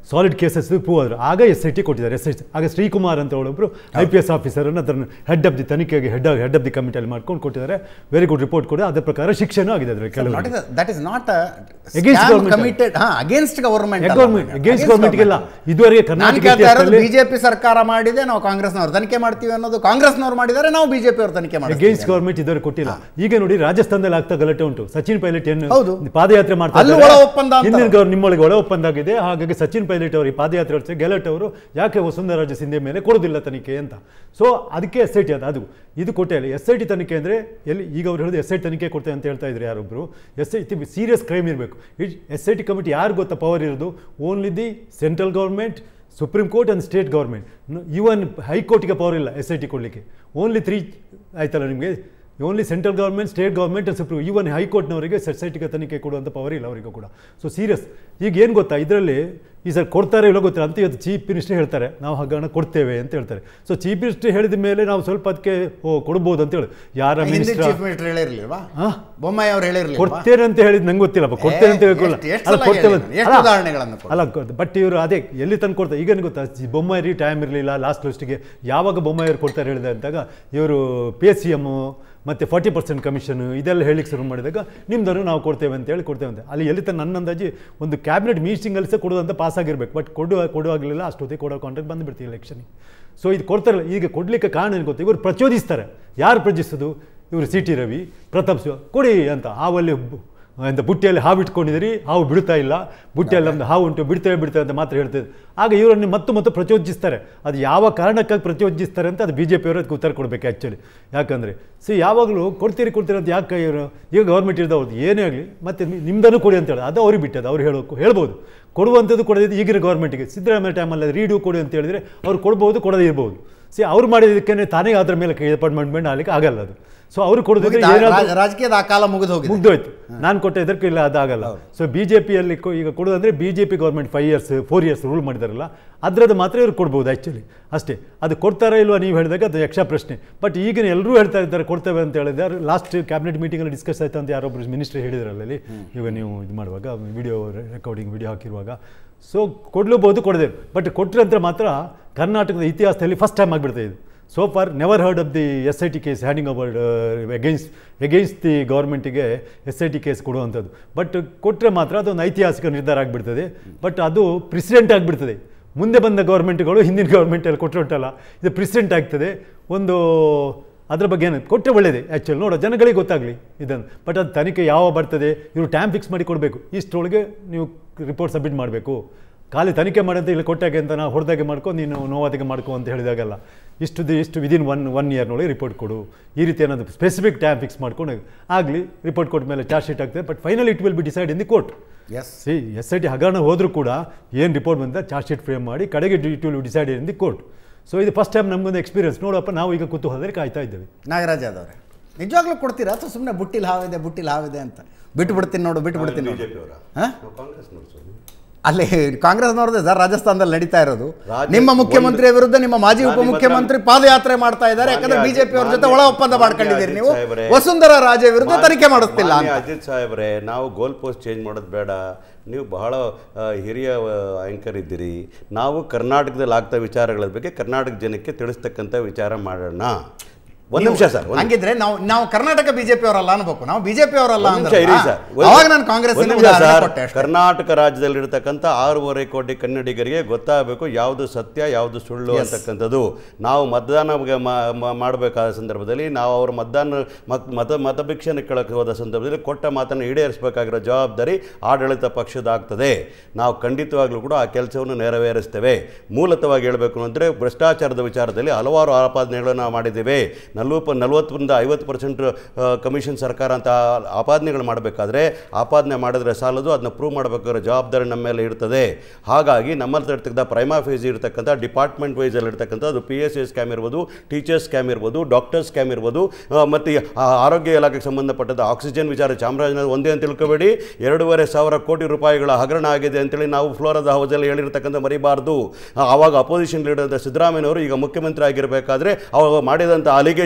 ಸಾಲಿಡ್ ಕೇಸಸ್ ಪ್ರೂವ್ ಆದರು ಆಗ ಎಸ್ ಐ ಟಿ ಕೊಟ್ಟಿದ್ದಾರೆ ಎಸ್ ಐ ಟಿ ಆಗ ಶ್ರೀಕುಮಾರ್ ಅಂತ ಒಬ್ಬರು ಐ ಪಿ ಎಸ್ ಆಫೀಸರನ್ನು ಅದನ್ನು ಹೆಡ್ ಆಫ್ ದಿ ತನಿಖೆಗೆ ಹೆಡ್ ಹೆಡ್ ಆಫ್ ದಿ ಕಮಿಟಿಯಲ್ಲಿ ಮಾಡ್ಕೊಂಡು ಕೊಟ್ಟಿದ್ದಾರೆ ವೆರಿ ಗುಡ್ ರಿಪೋರ್ಟ್ ಕೊಡಿ ಅದರ ಪ್ರಕಾರ ಶಿಕ್ಷೆನೂ ಆಗಿದೆ ಅದರ ಕೆಲವು that is not Against government. Committed ಹಾ ಅಗೇನ್ಸ್ಟ್ ಗವರ್ಮೆಂಟ್ ಗೌರ್ಮೆಂಟ್ ಅಗೇನ್ಸ್ಟ್ ಗೌರ್ಮೆಂಟ್ಗೆಲ್ಲ ಇದುವರೆಗೆ ನಾನು ಕರ್ನಾಟಕ ಕೇಳ್ತಾ ಇರೋದು ಇತಿಹಾಸದಲ್ಲಿ ಬಿಜೆಪಿ ಸರ್ಕಾರ ಮಾಡಿದೆ ನಾವು ಕಾಂಗ್ರೆಸ್ನವ್ರು ತನಿಖೆ ಮಾಡ್ತೀವಿ ಅನ್ನೋದು ಕಾಂಗ್ರೆಸ್ನವ್ರು ಮಾಡಿದ್ದಾರೆ ನಾವು ಬಿಜೆಪಿ ಅವರು ತನಿಖೆ ಅಗೇನ್ಸ್ಟ್ ಮಾಡ್ತೀವಿ ಗೌರ್ಮೆಂಟ್ ಇದುವರೆಗೆ ಕೊಟ್ಟಿಲ್ಲ ಈಗ ನೋಡಿ ರಾಜಸ್ಥಾನದಲ್ಲಿ ಆಗ್ತಾ ಗಲಾಟೆ ಉಂಟು ಸಚಿನ್ ಪೈಲಟ್ ಏನು ಹೌದು. ಪಾದಯಾತ್ರೆ ಮಾಡ್ತಾ ಅಲ್ಲೂ ಇದ್ದಾರೆ. ಒಳ ಒಪ್ಪಂದ ಅಂತ. ಹಿಂದಿನ ಗೌರ್ ನಿಮ್ಮೊಳಗೆ ಒಳ ಒಪ್ಪಂದ ಆಗಿದೆ ಹಾಗಾಗಿ ಸಚಿನ್ ಪೈಲಟ್ ಅವರು ಈ ಪಾದಯಾತ್ರೆ ಹೊರಡಿಸಿ ಗೆಲಟ್ ಅವರು ಯಾಕೆ ವಸುಂಧರಾಜ ಸಿಂಧೆ ಮೇಲೆ ಕೊಡೋದಿಲ್ಲ ತನಿಖೆ ಅಂತ ಸೊ ಅದಕ್ಕೆ ಎಸ್ ಐ ಟಿ ಅದು ಅದು ಇದು ಕೊಟ್ಟೆ ಇಲ್ಲ ಎಸ್ ಐ ಟಿ ತನಿಖೆ ಅಂದರೆ ಎಲ್ಲಿ ಈಗ ಅವ್ರು ಹೇಳಿದ್ರು ಎಸ್ ಐ ಟಿ ತನಿಖೆ ಕೊಡ್ತೇವೆ ಅಂತ ಹೇಳ್ತಾ ಇದ್ರು ಯಾರೊಬ್ಬರು S I T serious crime ಇರಬೇಕು ಎಸ್ ಐ ಟಿ ಕಮಿಟಿ ಯಾರು ಗೊತ್ತಾ ಪವರ್ ಇರೋದು only the central government Supreme Court and state government even ಹೈಕೋರ್ಟ್ಗೆ ಪವರ್ ಇಲ್ಲ ಎಸ್ ಐ ಟಿ ಕೊಡಲಿಕ್ಕೆ ಓನ್ಲಿ ತ್ರೀ ಆಯ್ತಲ್ಲ ನಿಮಗೆ only central government state government and Supreme even ಹೈಕೋರ್ಟ್ನವರಿಗೆ ಸೊಸೈಟಿಗೆ ತನಿಖೆ ಕೊಡುವಂಥ ಪವರ್ ಇಲ್ಲ ಅವರಿಗೂ ಕೂಡ ಸೊ ಸೀರಿಯಸ್ ಈಗ ಏನು ಗೊತ್ತಾ ಇದರಲ್ಲಿ ಈ ಸರ್ ಕೊಡ್ತಾರೆ ಇಲ್ಲೋ ಗೊತ್ತಿಲ್ಲ ಅಂತ ಇವತ್ತು ಚೀಫ್ ಮಿನಿಸ್ಟರ್ ಹೇಳ್ತಾರೆ ನಾವು ಹಗರಣ ಕೊಡ್ತೇವೆ ಅಂತ ಹೇಳ್ತಾರೆ ಸೊ ಚೀಫ್ ಮಿನಿಸ್ಟರ್ ಹೇಳಿದ ಮೇಲೆ ನಾವು ಸ್ವಲ್ಪ ಅದಕ್ಕೆ ಓ ಕೊಡ್ಬೋದು ಅಂತ ಹೇಳಿ ಯಾರ ಹಿಂದಿನ ಮಿನಿಸ್ಟರ್ ಚೀಫ್ ಮಿನಿಸ್ಟರ್ ಹೇಳಿರ್ಲಿಲ್ವಾ ಹಾ? ಬೊಮ್ಮಾಯಿ ಅವ್ರು ಹೇಳಿರ್ಲಿಲ್ವಾ ಕೊಡ್ತೇನೆ ಅಂತ ಹೇಳಿದ್ ನಂಗೆ ಗೊತ್ತಿಲ್ಲಪ್ಪ ಕೊಡ್ತೇನೆ ಅಂತ ಏ, ಹೇಳ್ಕೊಳ್ಳ ಎಷ್ಟು- ಎಷ್ಟು ಅಲ್ಲ ಸಲ ಕೊಡ್ತೇವೆ ಹೇಳಿದ್ದಾನೆ? ಎಷ್ಟು ಉದಾಹರಣೆಗಳನ್ನು ಕೊಡು? ಅಲ್ಲ ಬಟ್ ಇವರು ಅದೇ ಎಲ್ಲಿ ತಂದು ಕೊಡ್ತಾರೆ ಈಗ ಗೊತ್ತಾ ಜಿ- ಬೊಮ್ಮಾಯಿ ಟೈಮ್ ಇರಲಿಲ್ಲ ಲಾಸ್ಟ್ ಲಿಸ್ಟಿಗೆ ಯಾವಾಗ ಬೊಮ್ಮಾಯಿಯವ್ರು ಕೊಡ್ತಾರೆ ಹೇಳಿದೆ ಅಂತಾಗ ಇವರು ಪಿ ಎಸ್ ಸಿ ಎಮ್ಮು ಮತ್ತು ಫಾರ್ಟಿ ಪರ್ಸೆಂಟ್ ಕಮಿಷನ್ ಇದೆಲ್ಲ ಹೇಳಿಕ್ಕೆ ಶುರು ಮಾಡಿದಾಗ ನಿಮ್ದನ್ನು ನಾವು ಕೊಡ್ತೇವೆ ಅಂತ ಹೇಳಿ ಕೊಡ್ತೇವೆ ಅಂತ ಅಲ್ಲಿ ಎಲ್ಲಿ ತನಕ ನನ್ನ ಅಂದಾಜಿ ಒಂದು ಕ್ಯಾಬಿನೆಟ್ ಮೀಟಿಂಗಲ್ಲಿ ಸಹ ಕೊಡೋದಂತ ಪಾಸ್ ಆಗಿರ್ಬೇಕು ಬಟ್ ಕೊಡುವ ಕೊಡುವಾಗಲಿಲ್ಲ ಅಷ್ಟೊತ್ತಿಗೆ ಕೊಡೋ ಕಾಂಟ್ರಾಕ್ಟ್ ಬಂದುಬಿಡ್ತೀವಿ ಎಲೆಕ್ಷನ್ ಸೊ ಇದು ಕೊಡ್ತಾರಲ್ಲ ಈಗ ಕೊಡಲಿಕ್ಕೆ ಕಾರಣ ಏನು ಗೊತ್ತಾ ಇವರು ಪ್ರಚೋದಿಸ್ತಾರೆ ಯಾರು ಪ್ರಚೋದಿಸೋದು ಇವರು ಸಿ ಟಿ ರವಿ ಪ್ರತಾಪ್ ಶಿವ ಕೊಡಿ ಅಂತ ಹಾವಲ್ಲಿ ಬು- ಅಂತ ಬುಟ್ಟಿಯಲ್ಲಿ ಹಾವು ಇಟ್ಕೊಂಡಿದ್ದೀರಿ ಹಾವು ಬಿಡ್ತಾ ಇಲ್ಲ ಬುಟ್ಟಿಯಲ್ಲಿ ನಮ್ದು ಹಾವು ಉಂಟು ಬಿಡ್ತೇವೆ ಬಿಡ್ತೇವೆ ಅಂತ ಮಾತ್ರ ಹೇಳ್ತೇವೆ ಆಗ ಇವರನ್ನು ಮತ್ತು ಮತ್ತು ಪ್ರಚೋದಿಸ್ತಾರೆ ಅದು ಯಾವ ಕಾರಣಕ್ಕಾಗಿ ಪ್ರಚೋದಿಸ್ತಾರೆ ಅಂತ ಅದು ಬಿ ಜೆ ಪಿಯವರು ಅದಕ್ಕೆ ಉತ್ತರ ಕೊಡಬೇಕು ಆ್ಯಕ್ಚುಲಿ ಯಾಕಂದರೆ ಸಿ ಯಾವಾಗಲೂ ಕೊಡ್ತೀರಿ ಕೊಡ್ತೀರಿ ಅಂತ ಯಾಕೆ ಇವರು ಈಗ ಗೌರ್ಮೆಂಟ್ ಇರೋದು ಏನೇ ಆಗಲಿ ಮತ್ತು ನಿಮ್ದನ್ನು ಕೊಡಿ ಅಂತ ಹೇಳಿ ಅದು ಅವ್ರಿಗೆ ಬಿಟ್ಟದ್ದು ಅವ್ರು ಹೇಳೋ ಹೇಳ್ಬೋದು ಕೊಡುವಂಥದ್ದು ಕೊಡೋದು ಈಗಿನ ಗೌರ್ಮೆಂಟ್ಗೆ ಸಿದ್ದರಾಮಯ್ಯ ಟೈಮಲ್ಲಿ ರೀಡು ಕೊಡಿ ಅಂತ ಹೇಳಿದರೆ ಅವ್ರು ಕೊಡ್ಬೋದು ಕೊಡದೇ ಇರ್ಬೋದು ಸಿ ಅವ್ರು ಮಾಡಿದ್ದಕ್ಕೆ ತಾನೇ ಅದರ ಮೇಲೆ ಡಿಪಾರ್ಟ್ಮೆಂಟ್ ಆಗಲಿಕ್ಕೆ ಆಗಲ್ಲ ಅದು ಸೊ ಅವ್ರು ಕೊಡೋದಕ್ಕೆ ಮುಗಿತಾ? ಏನಾದರೂ ರಾಜ- ರಾಜಕೀಯದ ಆ ಕಾಲ ಮುಗಿದು ಹೋಗಿದೆ ಮುಗ್ದೋಯ್ತು ನಾನು ಕೊಟ್ಟ ಇದಕ್ಕೆ ಇಲ್ಲ ಅದಾಗಲ್ಲ ಸೊ ಬಿ ಜೆ ಪಿಯಲ್ಲಿ ಈಗ ಕೊಡೋದಂದ್ರೆ B J P government five years four years rule ಮಾಡಿದಾರಲ್ಲ ಅದ್ರದ್ದು ಮಾತ್ರ ಇವ್ರು ಕೊಡ್ಬೋದು ಆ್ಯಕ್ಚುಲಿ ಅಷ್ಟೇ ಅದು ಕೊಡ್ತಾರಾ ಇಲ್ವಾ ನೀವು ಹೇಳಿದಾಗ ಅದು ಯಕ್ಷ ಪ್ರಶ್ನೆ ಬಟ್ ಈಗಿನ ಎಲ್ಲರೂ ಹೇಳ್ತಾ ಇದ್ದಾರೆ ಕೊಡ್ತೇವೆ ಅಂತ ಹೇಳಿದ್ದಾರೆ ಲಾಸ್ಟ್ ಕ್ಯಾಬಿನೆಟ್ ಮೀಟಿಂಗಲ್ಲಿ ಡಿಸ್ಕಸ್ ಆಯ್ತು ಅಂತ ಯಾರೊಬ್ಬರು ಮಿನಿಸ್ಟರ್ ಹೇಳಿದ್ರಲ್ಲ ಅಲ್ಲಿ ಈಗ ನೀವು ಇದು ಮಾಡುವಾಗ ವಿಡಿಯೋ ರೆಕಾರ್ಡಿಂಗ್ ವಿಡಿಯೋ ಹಾಕಿರುವಾಗ ಸೊ ಕೊಡ್ಲೂಬೋದು ಕೊಡದೆ ಬಟ್ ಕೊಟ್ಟರೆ ಅಂತ ಮಾತ್ರ ಕರ್ನಾಟಕದ ಇತಿಹಾಸದಲ್ಲಿ ಫಸ್ಟ್ ಟೈಮ್ ಆಗಿಬಿಡ್ತಾ ಇದು so far never heard of the S I T case handing over against against the ಗೌರ್ಮೆಂಟಿಗೆ ಎಸ್ ಐ ಟಿ ಕೇಸ್ ಕೊಡುವಂಥದ್ದು ಬಟ್ ಕೊಟ್ಟರೆ ಮಾತ್ರ ಅದೊಂದು ಐತಿಹಾಸಿಕ ನಿರ್ಧಾರ ಆಗಿಬಿಡ್ತದೆ ಬಟ್ ಅದು ಪ್ರೆಸಿಡೆಂಟ್ ಆಗಿಬಿಡ್ತದೆ ಮುಂದೆ ಬಂದ ಗೌರ್ಮೆಂಟ್ಗಳು ಹಿಂದಿನ ಗೌರ್ಮೆಂಟಲ್ಲಿ ಕೊಟ್ಟರೆ ಉಂಟಲ್ಲ ಇದು ಪ್ರೆಸಿಡೆಂಟ್ ಆಗ್ತದೆ ಒಂದು ಅದ್ರ ಬಗ್ಗೆ ಏನು ಕೊಟ್ಟರೆ ಒಳ್ಳೆಯದೇ ಆ್ಯಕ್ಚುಲಿ ನೋಡೋ ಜನಗಳಿಗೆ ಗೊತ್ತಾಗಲಿ ಇದನ್ನು ಬಟ್ ಅದು ತನಿಖೆ ಯಾವ ಬರ್ತದೆ ಇವರು ಟೈಮ್ ಫಿಕ್ಸ್ ಮಾಡಿ ಕೊಡಬೇಕು ಇಷ್ಟರೊಳಗೆ ನೀವು ರಿಪೋರ್ಟ್ ಸಬ್ಮಿಟ್ ಮಾಡಬೇಕು ಖಾಲಿ ತನಿಖೆ ಮಾಡಂತ ಇಲ್ಲಿ ಕೊಟ್ಟಾಗೆ ಅಂತ ನಾವು ಹೊಡೆದಾಗೆ ಮಾಡ್ಕೊ ನೀನು ನೋವಾದಾಗೆ ಮಾಡ್ಕೊ ಅಂತ ಹೇಳಿದಾಗಲ್ಲ ಇಷ್ಟು ದಿ ಇಷ್ಟು ವಿದಿನ್ ಒನ್ ಒನ್ ಇಯರ್ನೊಳಗೆ ರಿಪೋರ್ಟ್ ಕೊಡು ಈ ರೀತಿ ಏನಾದರೂ ಸ್ಪೆಸಿಫಿಕ್ ಟೈಮ್ ಫಿಕ್ಸ್ ಮಾಡ್ಕೊಂಡು ಆಗಲಿ ರಿಪೋರ್ಟ್ ಕೊಟ್ಟ ಮೇಲೆ ಚಾರ್ಜ್ ಶೀಟ್ ಆಗ್ತದೆ but final it will be decide in the court S C S I T ಹಗರಣ ಹೋದರೂ ಕೂಡ ಏನು ರಿಪೋರ್ಟ್ ಬಂದ ಚಾರ್ಜ್ ಶೀಟ್ ಫ್ರೇಮ್ ಮಾಡಿ ಕಡೆಗೆ it will decide in the court so ಇದು ಫಸ್ಟ್ ಟೈಮ್ ನಮಗೊಂದು ಎಕ್ಸ್ಪೀರಿಯನ್ಸ್ ನೋಡಪ್ಪ ನಾವು ಈಗ ಕುತೂಹಲದಲ್ಲಿ ಕಾಯ್ತಾ ಇದ್ದೇವೆ ನಾಗರಾಜ್ ಯಾದವ್ರೆ ನಿಜವಾಗ್ಲೂ ಕೊಡ್ತೀರಾ ಅಥವಾ ಸುಮ್ಮನೆ ಬುಟ್ಟಿಲ್ ಹಾವಿದೆ ಬುಟ್ಟಿಲ್ ಹಾವಿದೆ ಅಂತ ಬಿಟ್ಟು ಬಿಡ್ತೀನಿ ನೋಡು ಬಿಟ್ಟು ಬಿಡ್ತೀನಿ ನೋಡು ಬಿಜೆಪಿಯವರ ಹಾಂ ಕಾಂಗ್ರೆಸ್ ನೋಡ್ಸೋದು ಅಲ್ಲಿ ಕಾಂಗ್ರೆಸ್ನವ್ರದ್ದೇ ಸರ್ ರಾಜಸ್ಥಾನದಲ್ಲಿ ನಡೀತಾ ಇರೋದು ರಾಜ್ಯ- ನಿಮ್ಮ ಮುಖ್ಯಮಂತ್ರಿಯ ವಿರುದ್ಧ ನಿಮ್ಮ ಮಾಜಿ ನಾನು ಉಪಮುಖ್ಯಮಂತ್ರಿ ಇವತ್ತು ಪಾದಯಾತ್ರೆ ಮಾಡ್ತಾ ಇದ್ದಾರೆ ಯಾಕಂದ್ರೆ ಮಾನ್ಯ ಬಿಜೆಪಿ ಅವ್ರ ಜೊತೆ ಮಾನ್ಯ ಒಳ ಒಪ್ಪಂದ ಮಾಡ್ಕೊಂಡಿದ್ದೀರಿ ನೀವು ಅಜಿತ್ ಸಾಹೇಬ್ರೆ, ವಸುಂಧರಾ ರಾಜೆ ವಿರುದ್ಧ ಮಾನ್ಯ- ತನಿಖೆ ಮಾಡಿಸ್ತಿಲ್ಲ ಮಾನ್ಯ ಅಂತ ಅಜಿತ್ ಸಾಹೇಬ್ರೆ ನಾವು ಗೋಲ್ ಪೋಸ್ಟ್ ಚೇಂಜ್ ಮಾಡೋದು ಬೇಡ ನೀವು ಬಹಳ ಆ, ಹಿರಿಯ ಆ್ಯಂಕರ್ ಇದ್ದೀರಿ ನಾವು ಕರ್ನಾಟಕದಲ್ಲಿ ಆಗ್ತಾ ವಿಚಾರಗಳ ಬಗ್ಗೆ ಕರ್ನಾಟಕ ಜನಕ್ಕೆ ತಿಳಿಸ್ತಕ್ಕಂಥ ವಿಚಾರ ಮಾಡೋಣ ಒಂದು ನಿಮಿಷ ಸರ್ ಒಂದು ಹಂಗಿದ್ರೆ ನಾವು ನಾವು ಕರ್ನಾಟಕ ಬಿಜೆಪಿ ಅವರಲ್ಲ ಅನ್ಬೇಕು ನಾವು ಬಿಜೆಪಿ ಅವರಲ್ಲ ಒಂದ್ ನಿಮಿಷ ಅಂದ್ರೆ ಇರಿ ಸರ್. ಒಂದ್- ಅವಾಗ ನಾನು ಕಾಂಗ್ರೆಸ್ ಒಂದ್ ನಿಮಿಷ ಸರ್. ಕರ್ನಾಟಕ ರಾಜ್ಯದಲ್ಲಿರ್ತಕ್ಕಂಥ ಆರೂವರೆ ಕೋಟಿ ಕನ್ನಡಿಗರಿಗೆ ಗೊತ್ತಾಗಬೇಕು ಯಾವುದು ಸತ್ಯ ಯಾವುದು ಸುಳ್ಳು ಅಂತಕ್ಕಂಥದ್ದು ನಾವು ಮತದಾನ ಗ- ಮ- ಮ- ಮಾಡಬೇಕಾದ ಸಂದರ್ಭದಲ್ಲಿ ನಾವು ಅವ್ರ ಮತದಾನ ಮತ್ ಮತ ಮತಭಿಕ್ಷೆನ ಕೇಳಕ್ಕೆ ಹೋದ ಸಂದರ್ಭದಲ್ಲಿ ಕೊಟ್ಟ ಮಾತನ್ನು ಈಡೇರಿಸಬೇಕಾಗಿರೋ ಜವಾಬ್ದಾರಿ ಆಡಳಿತ ಪಕ್ಷದಾಗ್ತದೆ ನಾವು ಖಂಡಿತವಾಗ್ಲೂ ಕೂಡ ಆ ಕೆಲಸವನ್ನು ನೆರವೇರಿಸ್ತೇವೆ ಮೂಲತವಾಗಿ ಹೇಳಬೇಕು ಅಂದರೆ ಭ್ರಷ್ಟಾಚಾರದ ವಿಚಾರದಲ್ಲಿ ಹಲವಾರು ಆಪಾದನೆಗಳನ್ನು ನಾವು ಮಾಡಿದ್ದೇವೆ ನಲ್ವತ್ತು ನಲ್ವತ್ತರಿಂದ ಐವತ್ತು ಪರ್ಸೆಂಟ್ ಕಮಿಷನ್ ಸರ್ಕಾರ ಅಂತ ಆಪಾದನೆಗಳು ಮಾಡಬೇಕಾದ್ರೆ ಆಪಾದನೆ ಮಾಡಿದ್ರೆ ಸಾಲದು ಅದನ್ನ ಪ್ರೂವ್ ಮಾಡಬೇಕಾದ್ರೆ ಜವಾಬ್ದಾರಿ ನಮ್ಮ ಮೇಲೆ ಇರ್ತದೆ ಹಾಗಾಗಿ ನಮ್ಮಲ್ಲಿ ಇರ್ತಕ್ಕಂಥ ಪ್ರೈಮಾ ಫೇಸ್ ಇರ್ತಕ್ಕಂಥ ಡಿಪಾರ್ಟ್ಮೆಂಟ್ ವೈಸಲ್ಲಿ ಇರ್ತಕ್ಕಂಥ ಅದು ಪಿ ಎಸ್ ಸಿ ಸ್ಕ್ಯಾಮ್ ಇರ್ಬೋದು ಟೀಚರ್ಸ್ ಸ್ಕ್ಯಾಮ್ ಇರ್ಬೋದು ಡಾಕ್ಟರ್ ಸ್ಕ್ಯಾಮ್ ಇರ್ಬೋದು ಆ, ಮತ್ತು ಈ ಆ- ಆರೋಗ್ಯ ಇಲಾಖೆಗೆ ಸಂಬಂಧಪಟ್ಟದ ಆಕ್ಸಿಜನ್ ವಿಚಾರ ಚಾಮರಾಜನಗರ ಒಂದೇ ಅಂತ ತಿಳ್ಕೊಬೇಡಿ ಎರಡೂವರೆ ಸಾವಿರ ಕೋಟಿ ರೂಪಾಯಿಗಳ ಹಗರಣ ಆಗಿದೆ ಅಂತೇಳಿ ನಾವು ಫ್ಲೋರದ ಹೌಸಲ್ಲಿ ಹೇಳಿರ್ತಕ್ಕಂಥ ಮರಿಬಾರ್ದು ಆ, ಆವಾಗ ಅಪೋಸಿಷನ್ ಲೀಡರ್ ಸಿದ್ದರಾಮಯ್ಯನವರು ಈಗ ಮುಖ್ಯಮಂತ್ರಿ ಆಗಿರಬೇಕಾದ್ರೆ ಅವಾಗ ಮಾಡಿದಂಥ ಅಲಿಗೇಷನ್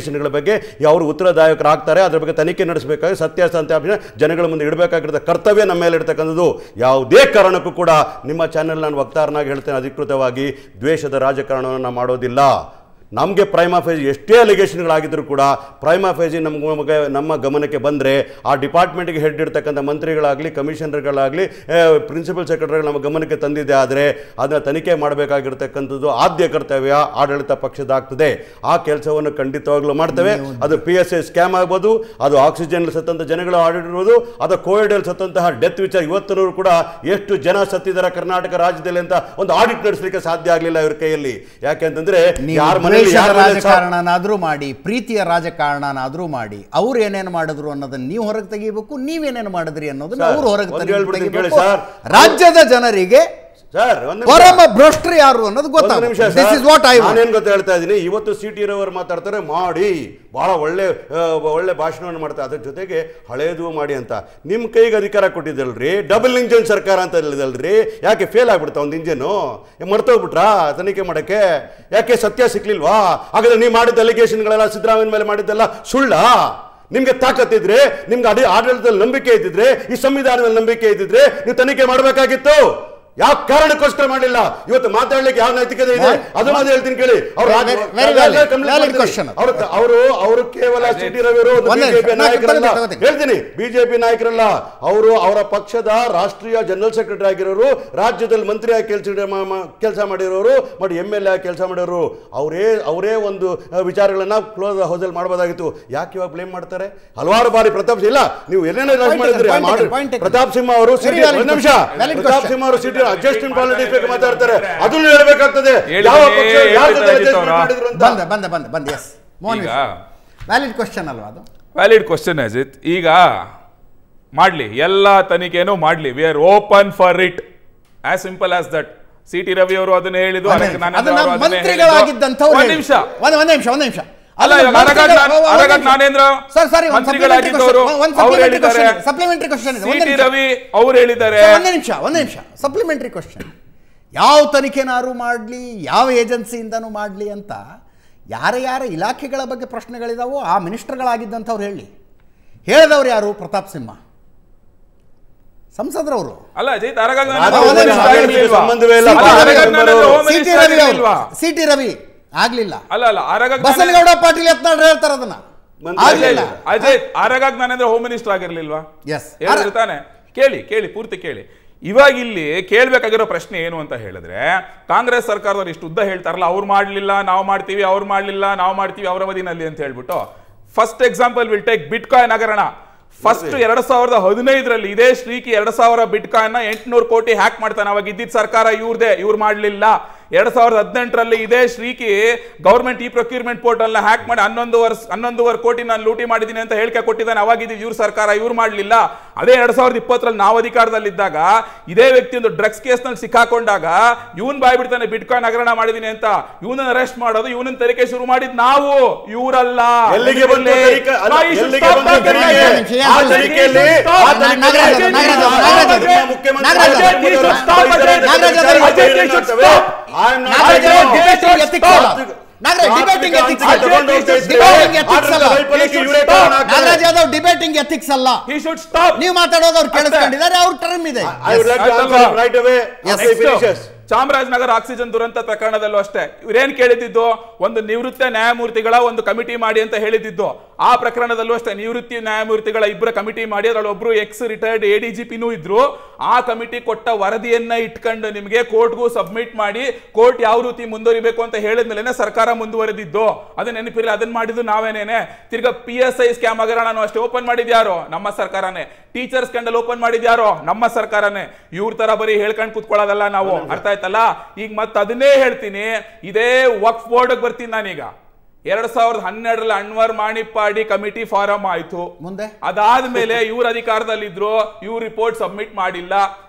ಅಲಿಗೇಷನ್ಗಳ ಬಗ್ಗೆ ಅವರು ಉತ್ತರದಾಯಕರಾಗ್ತಾರೆ ಅದ್ರ ಬಗ್ಗೆ ತನಿಖೆ ನಡೆಸಬೇಕಾಗಿ ಸತ್ಯಾಸತ್ಯಾಂಶ ಜನಗಳ ಮುಂದೆ ಇಡಬೇಕಾಗಿರೋ ಕರ್ತವ್ಯ ನಮ್ಮ ಮೇಲೆ ಇರ್ತಕ್ಕಂಥದ್ದು ಯಾವುದೇ ಕಾರಣಕ್ಕೂ ಕೂಡ ನಿಮ್ಮ ಚಾನೆಲ್ ನಾನು ವಕ್ತಾರನಾಗಿ ಹೇಳ್ತೇನೆ ಅಧಿಕೃತವಾಗಿ ದ್ವೇಷದ ರಾಜಕಾರಣವನ್ನು ಮಾಡೋದಿಲ್ಲ ನಮಗೆ ಪ್ರೈಮಾ ಫೇಜ್ ಎಷ್ಟೇ ಅಲಿಗೇಷನ್ಗಳಾಗಿದ್ದರೂ ಕೂಡ ಪ್ರೈಮಾ ಫೇಜಿ ನಮ್ಮ ನಮ್ಮ ಗಮನಕ್ಕೆ ಬಂದರೆ ಆ ಡಿಪಾರ್ಟ್ಮೆಂಟ್ಗೆ ಹೆಡ್ ಇರ್ತಕ್ಕಂಥ ಮಂತ್ರಿಗಳಾಗಲಿ ಕಮಿಷನರ್ಗಳಾಗಲಿ ಪ್ರಿನ್ಸಿಪಲ್ ಸೆಕ್ರೆಟರಿ ನಮ್ಮ ಗಮನಕ್ಕೆ ತಂದಿದೆ ಆದರೆ ಅದನ್ನು ತನಿಖೆ ಮಾಡಬೇಕಾಗಿರ್ತಕ್ಕಂಥದ್ದು ಆದ್ಯ ಕರ್ತವ್ಯ ಆಡಳಿತ ಪಕ್ಷದಾಗ್ತದೆ ಆ ಕೆಲಸವನ್ನು ಖಂಡಿತವಾಗ್ಲೂ ಮಾಡ್ತೇವೆ ಅದು ಪಿ ಎಸ್ ಐ ಸ್ಕ್ಯಾಮ್ ಆಗ್ಬೋದು ಅದು ಆಕ್ಸಿಜನ್ ಸತ್ತಂತ ಜನಗಳು ಆಡಿರ್ಬೋದು ಅದು ಕೋವಿಡಲ್ಲಿ ಸತ್ತಂತಹ ಡೆತ್ ವಿಚಾರ ಇವತ್ತಿನವರು ಕೂಡ ಎಷ್ಟು ಜನ ಸತ್ತಿದ್ದಾರೆ ಕರ್ನಾಟಕ ರಾಜ್ಯದಲ್ಲಿ ಅಂತ ಒಂದು ಆಡಿಟ್ ನಡೆಸಲಿಕ್ಕೆ ಸಾಧ್ಯ ಆಗಲಿಲ್ಲ ಇವ್ರ ಕೈಯಲ್ಲಿ ಯಾಕೆಂತಂದ್ರೆ ನೀವು ಯಾರ ಮನೆಯಲ್ಲಿ ದ್ವೇಷದ ಯಾರ ಮನೆ ಸಾ- ರಾಜಕಾರಣನಾದ್ರೂ ಮಾಡಿ ಪ್ರೀತಿಯ ರಾಜಕಾರಣನಾದ್ರೂ ಮಾಡಿ ಅವ್ರು ಏನೇನು ಮಾಡಿದ್ರು ಅನ್ನೋದನ್ನ ನೀವು ಹೊರಗೆ ತೆಗಿಬೇಕು ನೀವೇನೇನು ಮಾಡಿದ್ರಿ ಅನ್ನೋದನ್ನ ಸರ್, ಅವ್ರು ಹೊರಗೆ ಒಂದ್ ತೆಗಿ- ಹೇಳ್ಬಿಡ್ತೀನಿ ತೆಗಿಬೇಕು. ಕೇಳಿ ಸರ್. ರಾಜ್ಯದ ಜನರಿಗೆ ಸರ್ ಒಂದ್ ನಿಮಿಷ. ಪರಮ ಭ್ರಷ್ಟರು ಯಾರು ಅನ್ನೋದು ಒಂದು ನಿಮಿಷ ಗೊತ್ತಾಗ this sir. Is what I ನಾನೇನ್ ಗೊತ್ತಾ ಹೇಳ್ತಾ ಇದ್ದೀನಿ ಇವತ್ತು ಸಿ ಟಿ ರವರು ಮಾತಾಡ್ತಾರೆ ಮಾಡಿ ಬಹಳ ಒಳ್ಳೆ ಆ, ಒಳ್ಳೆ ಭಾಷಣವನ್ನು ಮಾಡ್ತಾರೆ ಅದ್ರ ಜೊತೆಗೆ ಹಳೇದು ಮಾಡಿ ಅಂತ ನಿಮ್ಮ ಕೈಗೆ ಅಧಿಕಾರ ಕೊಟ್ಟಿದ್ದಲ್ರಿ ಡಬಲ್ ಇಂಜಿನ್ ಸರ್ಕಾರ ಅಂತ ಹೇಳಿದಲ್ರಿ ಯಾಕೆ ಫೇಲ್ ಆಗ್ಬಿಡ್ತಾ ಒಂದು ಇಂಜಿನು ಮರ್ತೋಗ್ಬಿಟ್ರಾ ತನಿಖೆ ಮಾಡಕ್ಕೆ ಯಾಕೆ ಸತ್ಯ ಸಿಕ್ಲಿಲ್ವಾ ಹಾಗಾದ್ರೆ ನೀವು ಮಾಡಿದ ಅಲಿಗೇಷನ್ಗಳೆಲ್ಲ ಸಿದ್ದರಾಮಯ್ಯ ಮೇಲೆ ಮಾಡಿದ್ದೆಲ್ಲ ಸುಳ್ಳ ನಿಮ್ಗೆ ತಾಕತ್ತಿದ್ರೆ ನಿಮ್ಗೆ ಅಡಿ ಆಡಳಿತದಲ್ಲಿ ನಂಬಿಕೆ ಇದ್ದಿದ್ರೆ ಈ ಸಂವಿಧಾನದಲ್ಲಿ ನಂಬಿಕೆ ಇದ್ದಿದ್ರೆ ನೀವು ತನಿಖೆ ಮಾಡಬೇಕಾಗಿತ್ತು ಯಾವ ಕಾರಣಕ್ಕೋಸ್ಕರ ಮಾಡಿಲ್ಲ ಇವತ್ತು ಮಾತಾಡ್ಲಿಕ್ಕೆ ಯಾವ ನೈತಿಕತೆ ಇದೆ ಅದನ್ನ ಅದು ಹೇಳ್ತೀನಿ ಕೇಳಿ ಅವ್ರು Very- very valid- valid question. ಅವರು ಅವರು ಅವರು ಕೇವಲ ಸಿ ಟಿ ರವಿರು ಒಂದೇ ಬಿಜೆಪಿ ನಿಮಿಷ. ನಾಯಕರಲ್ಲ ತಗೋತೀನಿ, ತಗೋತೀನಿ. ಹೇಳ್ತೀನಿ ಬಿಜೆಪಿ ನಾಯಕರಲ್ಲ ಅವರು ಅವರ ಪಕ್ಷದ ರಾಷ್ಟ್ರೀಯ ಜನರಲ್ ಸೆಕ್ರೆಟರಿ ಆಗಿರೋರು ರಾಜ್ಯದಲ್ಲಿ ಮಂತ್ರಿಯಾಗಿ ಕೆಲಸ ಕೆಲಸ ಮಾಡಿರೋರು ಮತ್ತು ಎಮ್ ಎಲ್ ಎ ಕೆಲಸ ಮಾಡಿರೋರು ಅವರೇ ಅವರೇ ಒಂದು ಆ, ವಿಚಾರಗಳನ್ನ ಕ್ಲೋಸ್ ಹೌಸಲ್ಲಿ ಮಾಡಬಹುದಾಗಿತ್ತು ಯಾಕೆ ಇವಾಗ ಬ್ಲೇಮ್ ಮಾಡ್ತಾರೆ ಹಲವಾರು ಬಾರಿ ಪ್ರತಾಪ್ ಸಿಂಹ ಇಲ್ಲ ನೀವು ಎಲ್ಲೇನೇ Point ಮಾಡಿದ್ರಿ taken, point ಮಾಡಿ- taken, point taken. ಪ್ರತಾಪ್ ಸಿಂಹ ಅವರು Very ಸಿಟಿ- valid ಒಂದ್ ನಿಮಿಷ question. Valid Pratap question. ಸಿಂಹ ಅವರು ಸಿಟಿ ಅಡ್ಜಸ್ಟ್ಮೆಂಟ್ ಪಾಲಿಟಿಕ್ಸ್ ಬಗ್ಗೆ ಮಾತಾಡ್ತಾರೆ ಅದನ್ನು ಹೇಳ್ಬೇಕಾಗ್ತದೆ ಹೇಳಿ ಯಾವ ಬನ್ನಿ, ಪಕ್ಷ ಯಾರ ಹೇಳ್ತಾರೆ ಜೊತೆ ಅಜಿತ್ adjustment ಅವ್ರ. ಮಾಡಿದ್ರು ಅಂತ ಬಂದ ಬಂದ ಬಂದ ಬಂದ ಎಸ್ ಮೋಹನ್ ಈಗ ವ್ಯಾಲಿಡ್ ಕ್ವಶನ್ ಅಲ್ವಾ ಅದು ವ್ಯಾಲಿಡ್ ಕ್ವಶನ್ ಅಜಿತ್ ಈಗ ಮಾಡ್ಲಿ ಎಲ್ಲ ತನಿಖೆನೂ ಮಾಡ್ಲಿ we are open for it as simple as that C T Ravi ಅವರು ಅದನ್ನ ಹೇಳಿದ್ದು ಒಂದೇ ಅದಕ್ಕೆ ನಿಮಿಷ. ನಾನು ಅದನ್ನ ಅವರು ಅದನ್ನೇ ಮಂತ್ರಿಗಳಾಗಿದ್ದಂಥವ್ರು ಹೇಳಿದ್ದು. ಒಂದ್ ಹೇಳಿ. ನಿಮಿಷ ಒಂದ್ ಒಂದೇ ನಿಮಿಷ ಒಂದೇ ನಿಮಿಷ ಅಲ್ಲ, ಅದನ್ನ ಇವಾಗ ಅರಗ ಮಂತ್ರಿಗಳ- ನಾನ್- ಒಂದ್ ಅರಗ ನಿಮಿಷ. ನಾನೇಂದ್ರ ಸರ್ ಸಾರಿ ಒಂದು ಮಂತ್ರಿಗಳಾಗಿದ್ದವರು ಅವ್ರು ಹೇಳಿದ್ದಾರೆ ಸಪ್ಲಿಮೆಂಟರಿ ಕ್ವಶನ್ ಇದೆ ಸಿ ಒಂದೇ ಟಿ ನಿಮಿಷ. ರವಿ ಅವ್ರು ಹೇಳಿದ್ದಾರೆ ಸರ್, ಒಂದೇ ನಿಮಿಷ ಒಂದೇ ನಿಮಿಷ ಸಪ್ಲಿಮೆಂಟರಿ ಕ್ವಶನ್ ಯಾವ ತನಿಖೆನಾರು ಮಾಡಲಿ ಯಾವ ಏಜೆನ್ಸಿಯಿಂದನೂ ಮಾಡಲಿ ಅಂತ ಯಾರ ಯಾರ ಇಲಾಖೆಗಳ ಬಗ್ಗೆ ಪ್ರಶ್ನೆಗಳಿದಾವೋ ಆ ಮಿನಿಸ್ಟರ್ಗಳಾಗಿದ್ದಂಥವ್ರು ಹೇಳಿ ಹೇಳಿದವ್ರು ಯಾರು ಪ್ರತಾಪ್ ಸಿಂಹ ಸಂಸದರವರು ಅಲ್ಲ ಅಜಿತ್ ಅರಗ ರಾಜ್ಯದಲ್ಲಿ ಆಡಳಿತಕ್ಕೆ ಸಂಬಂಧವೇ ಇಲ್ಲ. ಸಿ ಟಿ ರವಿ ಅವರು ಸಿ ಟಿ ರವಿ ಆಗ್ಲಿಲ್ಲ ಅಲ್ಲ ಅಲ್ಲ ಅರಗ ಬಸನಗೌಡ ಪಾಟೀಲ್ ಯತ್ನಾಳ್ ಹೇಳ್ತಾರೆ ಅದನ್ನ ಮಂತ್ರಿ ಆಗ್ಲಿಲ್ಲ ಅಜಯ್ ಆರಾಗ ಜ್ಞಾನೇಂದ್ರ ಹೋಮ್ ಮಿನಿಸ್ಟರ್ ಆಗಿರ್ಲಿಲ್ವಾ Yes. ಹೇಳಿದ್ರು ತಾನೆ ಕೇಳಿ ಕೇಳಿ ಪೂರ್ತಿ ಕೇಳಿ ಇವಾಗ ಇಲ್ಲಿ ಕೇಳ್ಬೇಕಾಗಿರೋ ಪ್ರಶ್ನೆ ಏನು ಅಂತ ಹೇಳಿದ್ರೆ ಕಾಂಗ್ರೆಸ್ ಸರ್ಕಾರದವ್ರು ಇಷ್ಟು ಉದ್ದ ಹೇಳ್ತಾರಲ್ಲ ಅವ್ರು ಮಾಡ್ಲಿಲ್ಲ ನಾವು ಮಾಡ್ತೀವಿ ಅವ್ರು ಮಾಡ್ಲಿಲ್ಲ ನಾವು ಮಾಡ್ತೀವಿ ಅವರ ಅವಧಿನಲ್ಲಿ ಅಂತ ಹೇಳ್ಬಿಟ್ಟು first example will take bitcoin ಹಗರಣ ಫಸ್ಟ್ ಎರಡ್ ಸಾವಿರದ ಹದಿನೈದರಲ್ಲಿ ಇದೇ ಶ್ರೀಕಿ ಎರಡ್ ಸಾವಿರ ಬಿಟ್ ಕಾಯಿನ್ ಎಂಟ್ನೂರು ಕೋಟಿ ಹ್ಯಾಕ್ ಮಾಡ್ತಾನೆ ಅವಾಗ ಇದ್ದಿದ್ದ ಸರ್ಕಾರ ಇವ್ರದೇ ಇವ್ರು ಮಾಡ್ಲಿಲ್ಲ ಎರಡ್ ಸಾವಿರದ ಹದಿನೆಂಟರಲ್ಲಿ ಇದೇ ಶ್ರೀಕಿ ಗೌರ್ಮೆಂಟ್ ಈ ಪ್ರೊಕ್ಯೂರ್ಮೆಂಟ್ ಪೋರ್ಟಲ್ ನ ಹ್ಯಾಕ್ ಮಾಡಿ ಹನ್ನೊಂದು ವರ್ಷ ಹನ್ನೊಂದುವರೆ ಕೋಟಿ ನಾನು ಲೂಟಿ ಮಾಡಿದ್ದೀನಿ ಅಂತ ಹೇಳಿಕೆ ಕೊಟ್ಟಿದ್ದಾನೆ ಅವಾಗ ಇದ್ದಿದ್ದು ಇವ್ರ ಸರ್ಕಾರ ಇವ್ರು ಮಾಡಲಿಲ್ಲ ಅದೇ ಎರಡ್ ಸಾವಿರದ ಇಪ್ಪತ್ತರಲ್ಲಿ ನಾವು ಅಧಿಕಾರದಲ್ಲಿದ್ದಾಗ ಇದೇ ವ್ಯಕ್ತಿ ಒಂದು ಡ್ರಗ್ಸ್ ಕೇಸ್ ನಲ್ಲಿ ಸಿಕ್ಕಾಕೊಂಡಾಗ ಇವನ್ ಬಾಯ್ಬಿಡ್ತಾನೆ ಬಿಟ್ಕಾಯಿನ್ ಹಗರಣ ಮಾಡಿದೀನಿ ಅಂತ ಇವನನ್ನ ಅರೆಸ್ಟ್ ಮಾಡೋದು ಇವನನ್ನ ತನಿಖೆ ಶುರು ಮಾಡಿದ್ ನಾವು ಇವರಲ್ಲ ಎಲ್ಲಿಗೆ ಬಂತು ತನಿಖೆ? ಅಲ್ಲ, No, you should ಎಲ್ಲಿಗೆ stop ಬಂತು talking ತನಿಖೆ? like that. ಆ ತನಿಖೆಯಲ್ಲಿ ಆ ತನಿಖೆಯಲ್ಲಿ ನಾಗರಾಜ್ ಅವರು, ನಾಗರಾಜ್ ಅವರು, ನಾಗರಾಜ್ ಅವರು, ನಮ್ಮ ಮುಖ್ಯಮಂತ್ರಿ ನಾಗರಾಜ್ ಅವರು, ರಾಜ್ಯದ you should stop ಮುಖ್ಯಮಂತ್ರಿ again. ನಾಗರಾಜ್ ಅವರು, Ajay, you should stop. I am not Nagaraj ಅವರು, saying- debating ethics ಅಲ್ಲ. ನಾಗರಾಜ್ ಡಿಬೇಟಿಂಗ್ ಎಥಿಕ್ಸ್ ಅಲ್ಲ. ಡಿಬೇಟಿಂಗ್ ಎಥಿಕ್ಸ್ ಅಲ್ಲ ನಾಗರಾಜ್ ಯಾದವ್ ಡಿಬೇಟಿಂಗ್ ಎಥಿಕ್ಸ್ ಅಲ್ಲ He should stop. ನೀವು ಮಾತಾಡೋದು ಅವ್ರು ಕೇಳಿಸ್ಕೊಂಡಿದ್ದಾರೆ ಅವ್ರ ಟರ್ಮ್ ಇದೆ I would like to answer right away after he Next. finishes. Chamarajanagar oxygen ದುರಂತ ಪ್ರಕರಣದಲ್ಲೂ ಅಷ್ಟೇ ಇವ್ರೇನ್ ಕೇಳಿದ್ದು ಒಂದು ನಿವೃತ್ತ ನ್ಯಾಯಮೂರ್ತಿಗಳ ಒಂದು ಕಮಿಟಿ ಮಾಡಿ ಅಂತ ಹೇಳಿದ್ದು ಆ ಪ್ರಕರಣದಲ್ಲೂ ಅಷ್ಟೇ ನಿವೃತ್ತಿ ನ್ಯಾಯಮೂರ್ತಿಗಳ ಇಬ್ಬರ ಕಮಿಟಿ ಮಾಡಿ ಅದ್ರಲ್ಲಿ ಒಬ್ರು ex retired A D G ಪಿನೂ ಇದ್ರು ಆ ಕಮಿಟಿ ಕೊಟ್ಟ ವರದಿಯನ್ನ ಇಟ್ಕೊಂಡು ನಿಮಗೆ ಕೋರ್ಟ್ಗೂ ಸಬ್ಮಿಟ್ ಮಾಡಿ ಕೋರ್ಟ್ ಯಾವ ರೀತಿ ಮುಂದುವರಿಬೇಕು ಅಂತ ಹೇಳಿದ್ಮೇಲೆ ಸರ್ಕಾರ ಮುಂದುವರೆದಿದ್ದು ಅದನ್ನ ನೆನಪಿರಲಿ ಅದನ್ನ ಮಾಡಿದ್ದು ನಾವೇನೇನೆ ತಿರ್ಗಾ ಪಿ ಎಸ್ ಐ ಸ್ಕ್ಯಾಮ್ ಹಗರಣನೂ ಅಷ್ಟೇ ಓಪನ್ ಮಾಡಿದ್ಯಾರೋ ನಮ್ಮ ಸರ್ಕಾರನೇ ಟೀಚರ್ಸ್ ಸ್ಕ್ಯಾಂಡಲ್ ಓಪನ್ ಮಾಡಿದ್ಯಾರೋ ನಮ್ಮ ಸರ್ಕಾರನೇ ಇವ್ರ ತರ ಬರೀ ಹೇಳ್ಕೊಂಡು ಕೂತ್ಕೊಳ್ಳೋದಲ್ಲ ನಾವು ಅರ್ಥ ಆಯ್ತಲ್ಲ ಈಗ ಮತ್ತೆ ಅದನ್ನೇ ಹೇಳ್ತೀನಿ ಇದೇ ವಕ್ಫ್ ಬೋರ್ಡ್ ಬರ್ತೀನಿ ನಾನೀಗ ಎರಡ್ ಸಾವಿರದ ಹನ್ನೆರಡರಲ್ಲಿ ಅನ್ವರ್ ಮಾಣಿಪ್ಪಾಡಿ ಕಮಿಟಿ ಫಾರಂ ಆಯ್ತು ಮುಂದೆ? ಅದಾದ್ಮೇಲೆ ಇವ್ರ ಅಧಿಕಾರದಲ್ಲಿದ್ರು ಇವ್ರ ರಿಪೋರ್ಟ್ ಸಬ್ಮಿಟ್ ಮಾಡಿಲ್ಲ